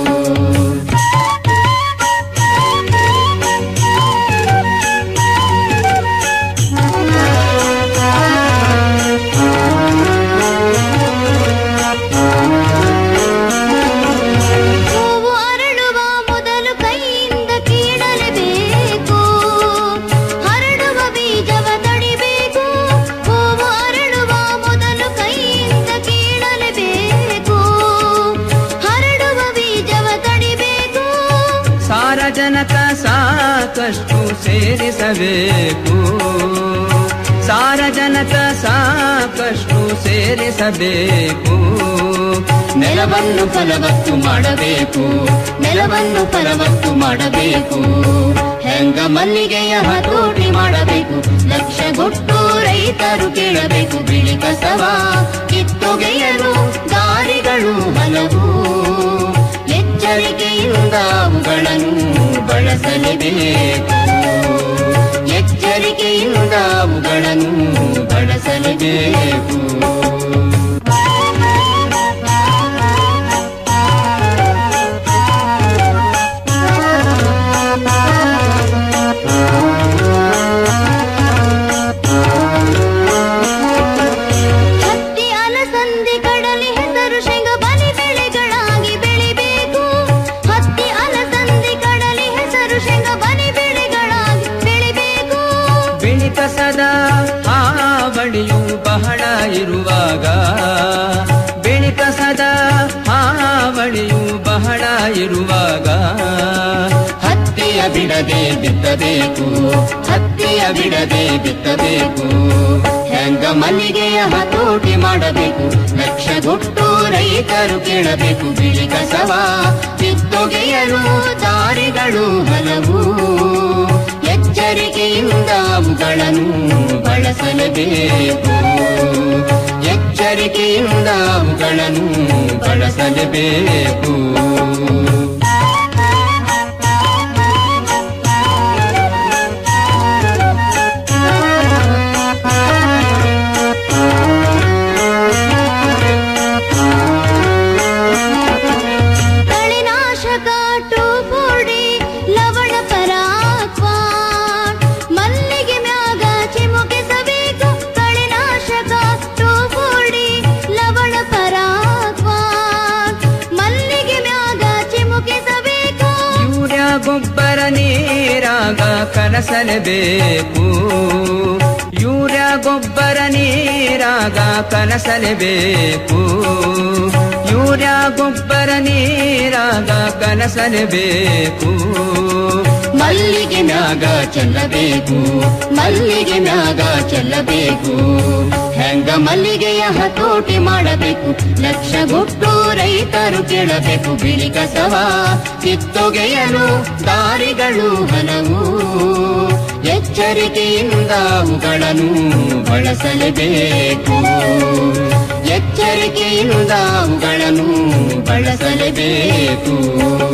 ಹೂವು ಅರಳುವ ಮೊದಲು ಕೈಯಿಂದ ಕೀಳಲೇಬೇಕು ಹರಡುವ ಬೀಜವ ತಡಿಬೇಕು ಹೂವು ಅರಳುವ ಮೊದಲು ಕೈಯಿಂದ ಕೀಳಲೇಬೇಕು ಹರಡುವ ಬೀಜವ ತಡಿಬೇಕು ಸಾರಜನಕ ಸಾಕಷ್ಟು ಸೇರಿಸಬೇಕು ಸಾರಜನಕ ಸಾಕಷ್ಟು ಸೇರಿಸಬೇಕು ನೆಲವನ್ನು ಫಲವತ್ತು ಮಾಡಬೇಕು ನೆಲವನ್ನು ಫಲವತ್ತು ಮಾಡಬೇಕು ಹೆಂಗ ಮಲ್ಲಿಗೆಯ ಹತೋಟಿ ಮಾಡಬೇಕು ಲಕ್ಷಗೊಟ್ಟು ರೈತರು ಕೇಳಬೇಕು ಬಿಳಿ ಕಸವ ಕಿತ್ತೊಗೆಯಲು ದಾರಿಗಳು ಹಲವು ಎಚ್ಚರಿಕೆಯಿಂದ ಅವುಗಳನ್ನು ಬಳಸಲೇಬೇಕು ಎಚ್ಚರಿಕೆಯಿಂದ ಅವುಗಳನ್ನು ಬಳಸಲೇಬೇಕು ಹತ್ತಿ ಅಲಸಂದಿ ಕಡಲೆ ಹೆಸರು ಶೇಂಗ ಬಲಿ ಬೆಳೆಗಳಾಗಿ ಬೆಳಿಬೇಕು ಹತ್ತಿ ಅಲಸಂದಿ ಕಡಲೆ ಹೆಸರು ಶೇಂಗ ಬಲಿ ಬೆಳೆಗಳಾಗಿ ಬೆಳಿಬೇಕು ಬಿಳಿ ಕಸದ ಹಾವಳಿಯು ಬಹಳ ಇರುವಾಗ ಬಿಳಿ ಕಸದ ಹಾವಳಿಯು ಬಹಳ ಇರುವಾಗ ಹತ್ತಿಯ ಬಿಡದೆ ಬಿತ್ತಬೇಕು ಹತ್ತಿಯ ಬಿಡದೆ ಬಿತ್ತಬೇಕು ಹೆಂಗ ಮಲ್ಲಿಗೆಯ ಹತೋಟಿ ಮಾಡಬೇಕು ಲಕ್ಷಗೊಟ್ಟು ರೈತರು ಕೇಳಬೇಕು ಬಿಳಿ ಕಸವ ಕಿತ್ತೊಗೆಯಲು ದಾರಿಗಳು ಹಲವು ಎಚ್ಚರಿಕೆಯಿಂದ ಅವುಗಳನ್ನು ಬಳಸಲೇಬೇಕು ಎಚ್ಚರಿಕೆಯಿಂದ ಅವುಗಳನ್ನು ಬಳಸಲೇಬೇಕು ಕಳೆನಾಶಕ ಟೋಫೋಡಿ ಲವಣ ಪರಾಕ್ವಾ ಮಲ್ಲಿಗೆ ಮ್ಯಾಗ ಚಿಮುಕಿಸಬೇಕು ಕಳೆನಾಶಕ ಟೋಫೋಡಿ ಲವಣ ಪರಾಕ್ವಾ ಮಲ್ಲಿಗೆ ಮ್ಯಾಗ ಚಿಮುಕಿಸಬೇಕು ಯೂರಿಯಾ ಗೊಬ್ಬರ ನೀರಾಗ ಕಲಸಲೇಬೇಕು ಯೂರಿಯಾ ಗೊಬ್ಬರ ನೀರಾಗ ಕಲಸಲೇಬೇಕು ಯೂರಿಯಾ ಗೊಬ್ಬರ ನೀರಾಗ ಕಲಸಲೇಬೇಕು ಮಲ್ಲಿಗೆ ಮ್ಯಾಗ ಚೆಲ್ಲಬೇಕು ಮಲ್ಲಿಗೆ ಮ್ಯಾಗ ಚೆಲ್ಲಬೇಕು ಹೆಂಗ ಮಲ್ಲಿಗೆಯ ಹತೋಟಿ ಮಾಡಬೇಕು ಲಕ್ಷಗೊಟ್ಟು ರೈತರು ಕೇಳಬೇಕು ಬಿಳಿ ಕಸವ ಕಿತ್ತೊಗೆಯಲು ದಾರಿಗಳು ಹಲವು ಎಚ್ಚರಿಕೆಯಿಂದ ಅವುಗಳನ್ನು ಬಳಸಲೇಬೇಕು ಎಚ್ಚರಿಕೆಯಿಂದ ಅವುಗಳನ್ನು ಬಳಸಲೇಬೇಕು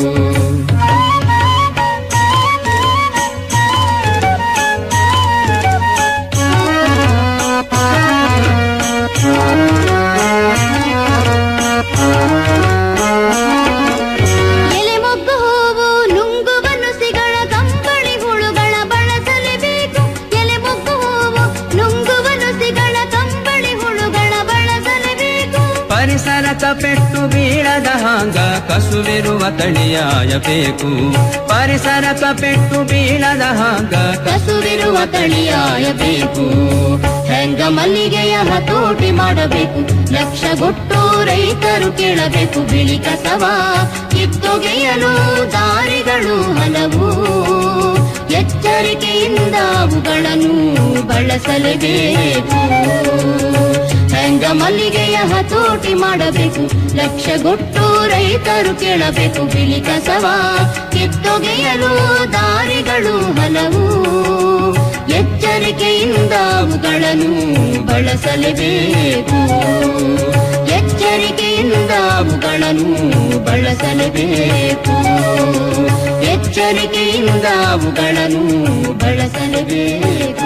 ಎಲೆ ಮೊಗ್ಗು ಹೂವು ನುಂಗುವ ನುಸಿಗಳ ಕಂಬಳಿ ಹುಳುಗಳ ಬಳಸಲೇಬೇಕು ಎಲೆ ಮೊಗ್ಗು ಹೂವು ನುಂಗುವ ನುಸಿಗಳ ಕಂಬಳಿ ಹುಳುಗಳ ಬಳಸಲೇಬೇಕು ಪರಿಸರಕ ಪೆಟ್ಟು ಬೀಳದ ಹಾಂಗ ಕಸುವಿರುವ ತಳಿಯಾಯಬೇಕು ಪರಿಸರಕ ಪೆಟ್ಟು ಬೀಳದ ಹಾಂಗ ಕಸುವಿರುವ ತಳಿಯಾಯಬೇಕು ಹೆಂಗ ಮಲ್ಲಿಗೆಯ ಹತೋಟಿ ಮಾಡಬೇಕು ಲಕ್ಷಗೊಟ್ಟು ರೈತರು ಕೇಳಬೇಕು ಬಿಳಿ ಕಸವ ಕಿತ್ತೊಗೆಯಲು ದಾರಿಗಳು ಹಲವು ಎಚ್ಚರಿಕೆಯಿಂದ ಅವುಗಳನ್ನು ಬಳಸಲೇಬೇಕು ಹೆಂಗ ಮಲ್ಲಿಗೆಯ ಹತೋಟಿ ಮಾಡಬೇಕು ಲಕ್ಷಗೊಟ್ಟು ರೈತರು ಕೇಳಬೇಕು ಬಿಳಿ ಕಸವ ಕಿತ್ತೊಗೆಯಲು ದಾರಿಗಳು ಹಲವು ಎಚ್ಚರಿಕೆಯಿಂದ ಅವುಗಳನ್ನು ಬಳಸಲೇಬೇಕು ಎಚ್ಚರಿಕೆಯಿಂದ ಅವುಗಳನ್ನು ಬಳಸಲೇಬೇಕು ಎಚ್ಚರಿಕೆಯಿಂದ ಅವುಗಳನ್ನು ಬಳಸಲೇಬೇಕು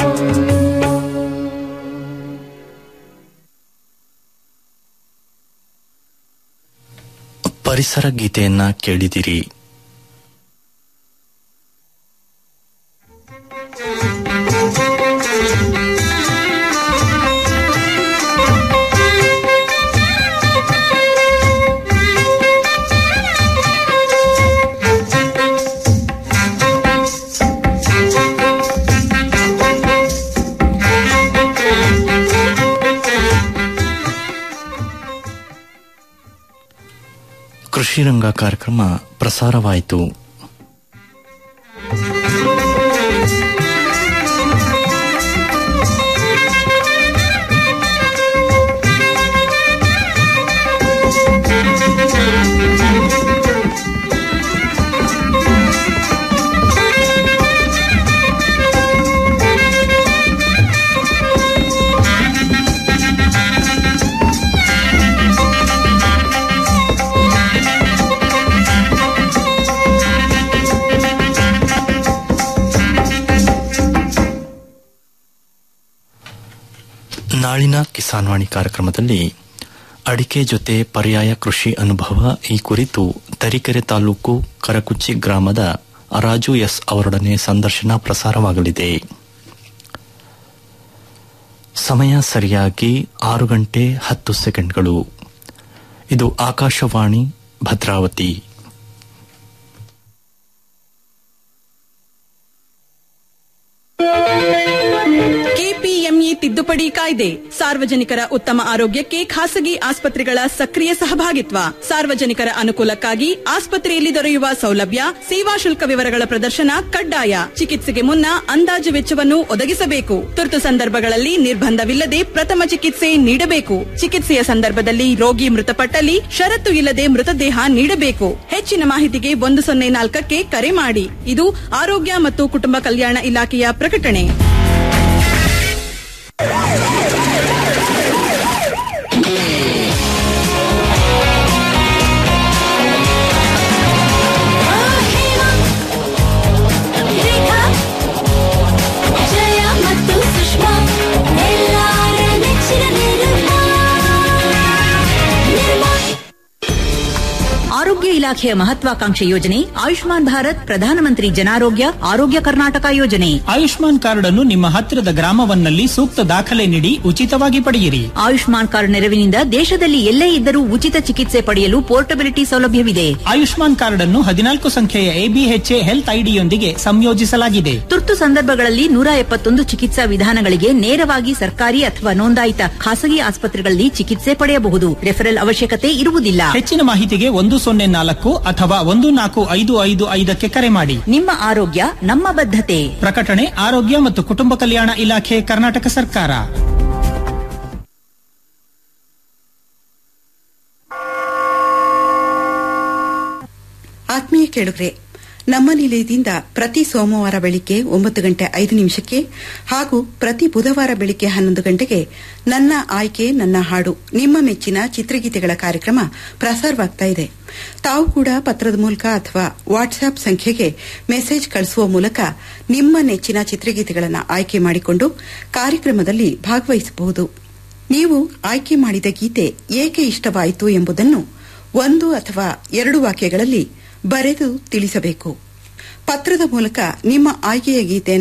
ಪರಿಸರ ಗೀತೆಯನ್ನ ಕೇಳಿದಿರಿ ಕೃಷಿ ರಂಗ ಕಾರ್ಯಕ್ರಮ ಪ್ರಸಾರವಾಯಿತು ನಾಳಿನ ಕಿಸಾನ್ವಾಣಿ ಕಾರ್ಯಕ್ರಮದಲ್ಲಿ ಅಡಿಕೆ ಜೊತೆ ಪರ್ಯಾಯ ಕೃಷಿ ಅನುಭವ ಈ ಕುರಿತು ತರೀಕೆರೆ ತಾಲೂಕು ಕರಕುಚ್ಚಿ ಗ್ರಾಮದ ರಾಜು ಎಸ್ ಅವರೊಡನೆ ಸಂದರ್ಶನ ಪ್ರಸಾರವಾಗಲಿದೆ ಸಮಯ ಸರಿಯಾಗಿ ಆರು ಗಂಟೆ ಹತ್ತು ಸೆಕೆಂಡ್ಗಳು ಇದು ಆಕಾಶವಾಣಿ ಭದ್ರಾವತಿ ಕೆಪಿಎಂಇ ತಿದ್ದುಪಡಿ ಕಾಯ್ದೆ ಸಾರ್ವಜನಿಕರ ಉತ್ತಮ ಆರೋಗ್ಯಕ್ಕೆ ಖಾಸಗಿ ಆಸ್ಪತ್ರೆಗಳ ಸಕ್ರಿಯ ಸಹಭಾಗಿತ್ವ ಸಾರ್ವಜನಿಕರ ಅನುಕೂಲಕ್ಕಾಗಿ ಆಸ್ಪತ್ರೆಯಲ್ಲಿ ದೊರೆಯುವ ಸೌಲಭ್ಯ ಸೇವಾ ಶುಲ್ಕ ವಿವರಗಳ ಪ್ರದರ್ಶನ ಕಡ್ಡಾಯ ಚಿಕಿತ್ಸೆಗೆ ಮುನ್ನ ಅಂದಾಜು ವೆಚ್ಚವನ್ನು ಒದಗಿಸಬೇಕು ತುರ್ತು ಸಂದರ್ಭಗಳಲ್ಲಿ ನಿರ್ಬಂಧವಿಲ್ಲದೆ ಪ್ರಥಮ ಚಿಕಿತ್ಸೆ ನೀಡಬೇಕು ಚಿಕಿತ್ಸೆಯ ಸಂದರ್ಭದಲ್ಲಿ ರೋಗಿ ಮೃತಪಟ್ಟಲ್ಲಿ ಷರತ್ತು ಇಲ್ಲದೆ ಮೃತದೇಹ ನೀಡಬೇಕು ಹೆಚ್ಚಿನ ಮಾಹಿತಿಗೆ ಒಂದು ಸೊನ್ನೆ ನಾಲ್ಕಕ್ಕೆ ಕರೆ ಮಾಡಿ ಇದು ಆರೋಗ್ಯ ಮತ್ತು ಕುಟುಂಬ ಕಲ್ಯಾಣ ಇಲಾಖೆಯ ಪ್ರಕಟಣೆ ಜಯ ಮತ್ತು ಸುಷ್ಮಾ ಎಲ್ಲಾರ ನೆಚ್ಚಿನ ನಿರ್ಮಾ ನಿರ್ಮಾ ಆರೋಗ್ಯ ಇಲಾಖೆಯ ಮಹತ್ವಾಕಾಂಕ್ಷೆ ಯೋಜನೆ ಆಯುಷ್ಮಾನ್ ಭಾರತ್ ಪ್ರಧಾನಮಂತ್ರಿ ಜನಾರೋಗ್ಯ ಆರೋಗ್ಯ ಕರ್ನಾಟಕ ಯೋಜನೆ ಆಯುಷ್ಮಾನ್ ಕಾರ್ಡ್ ಅನ್ನು ನಿಮ್ಮ ಹತ್ತಿರದ ಗ್ರಾಮವನ್ನಲ್ಲಿ ಸೂಕ್ತ ದಾಖಲೆ ನೀಡಿ ಉಚಿತವಾಗಿ ಪಡೆಯಿರಿ ಆಯುಷ್ಮಾನ್ ಕಾರ್ಡ್ ನೆರವಿನಿಂದ ದೇಶದಲ್ಲಿ ಎಲ್ಲೇ ಇದ್ದರೂ ಉಚಿತ ಚಿಕಿತ್ಸೆ ಪಡೆಯಲು ಪೋರ್ಟಬಿಲಿಟಿ ಸೌಲಭ್ಯವಿದೆ ಆಯುಷ್ಮಾನ್ ಕಾರ್ಡ್ ಅನ್ನು ಹದಿನಾಲ್ಕು ಸಂಖ್ಯೆಯ ಎಬಿಎಚ್ಎ ಹೆಲ್ತ್ ಐಡಿಯೊಂದಿಗೆ ಸಂಯೋಜಿಸಲಾಗಿದೆ ತುರ್ತು ಸಂದರ್ಭಗಳಲ್ಲಿ ನೂರ ಎಪ್ಪತ್ತೊಂದು ಚಿಕಿತ್ಸಾ ವಿಧಾನಗಳಿಗೆ ನೇರವಾಗಿ ಸರ್ಕಾರಿ ಅಥವಾ ನೋಂದಾಯಿತ ಖಾಸಗಿ ಆಸ್ಪತ್ರೆಗಳಲ್ಲಿ ಚಿಕಿತ್ಸೆ ಪಡೆಯಬಹುದು ರೆಫರಲ್ ಅವಶ್ಯಕತೆ ಇರುವುದಿಲ್ಲ ಹೆಚ್ಚಿನ ಮಾಹಿತಿಗೆ ಒಂದು ಸೊನ್ನೆ ನಾಲ್ಕು ಅಥವಾ ಒಂದು ನಾಲ್ಕು ಐದು ಐದು ಐದಕ್ಕೆ ಕರೆ ಮಾಡಿ ನಿಮ್ಮ ಆರೋಗ್ಯ ನಮ್ಮ ಬದ್ಧತೆ ಪ್ರಕಟಣೆ ಆರೋಗ್ಯ ಮತ್ತು ಕುಟುಂಬ ಕಲ್ಯಾಣ ಇಲಾಖೆ ಕರ್ನಾಟಕ ಸರ್ಕಾರ ಆತ್ಮೀಯ ಕೇಳುಗ್ರೆ ನಮ್ಮ ನಿಲಯದಿಂದ ಪ್ರತಿ ಸೋಮವಾರ ಬೆಳಿಗ್ಗೆ ಒಂಬತ್ತು ಗಂಟೆ ಐದು ನಿಮಿಷಕ್ಕೆ ಹಾಗೂ ಪ್ರತಿ ಬುಧವಾರ ಬೆಳಿಗ್ಗೆ ಹನ್ನೊಂದು ಗಂಟೆಗೆ ನನ್ನ ಆಯ್ಕೆ ನನ್ನ ಹಾಡು ನಿಮ್ಮ ಮೆಚ್ಚಿನ ಚಿತ್ರಗೀತೆಗಳ ಕಾರ್ಯಕ್ರಮ ಪ್ರಸಾರವಾಗ್ತಾ ಇದೆ ತಾವು ಕೂಡ ಪತ್ರದ ಮೂಲಕ ಅಥವಾ ವಾಟ್ಸ್ಆಪ್ ಸಂಖ್ಯೆಗೆ ಮೆಸೇಜ್ ಕಳಿಸುವ ಮೂಲಕ ನಿಮ್ಮ ನೆಚ್ಚಿನ ಚಿತ್ರಗೀತೆಗಳನ್ನು ಆಯ್ಕೆ ಮಾಡಿಕೊಂಡು ಕಾರ್ಯಕ್ರಮದಲ್ಲಿ ಭಾಗವಹಿಸಬಹುದು ನೀವು ಆಯ್ಕೆ ಮಾಡಿದ ಗೀತೆ ಏಕೆ ಇಷ್ಟವಾಯಿತು ಎಂಬುದನ್ನು ಒಂದು ಅಥವಾ ಎರಡು ವಾಕ್ಯಗಳಲ್ಲಿ ಬರೆದು ತಿಳಿಸಬೇಕು ಪತ್ರದ ಮೂಲಕ ನಿಮ್ಮ ಆಯ್ಕೆಯ ಗೀತೆ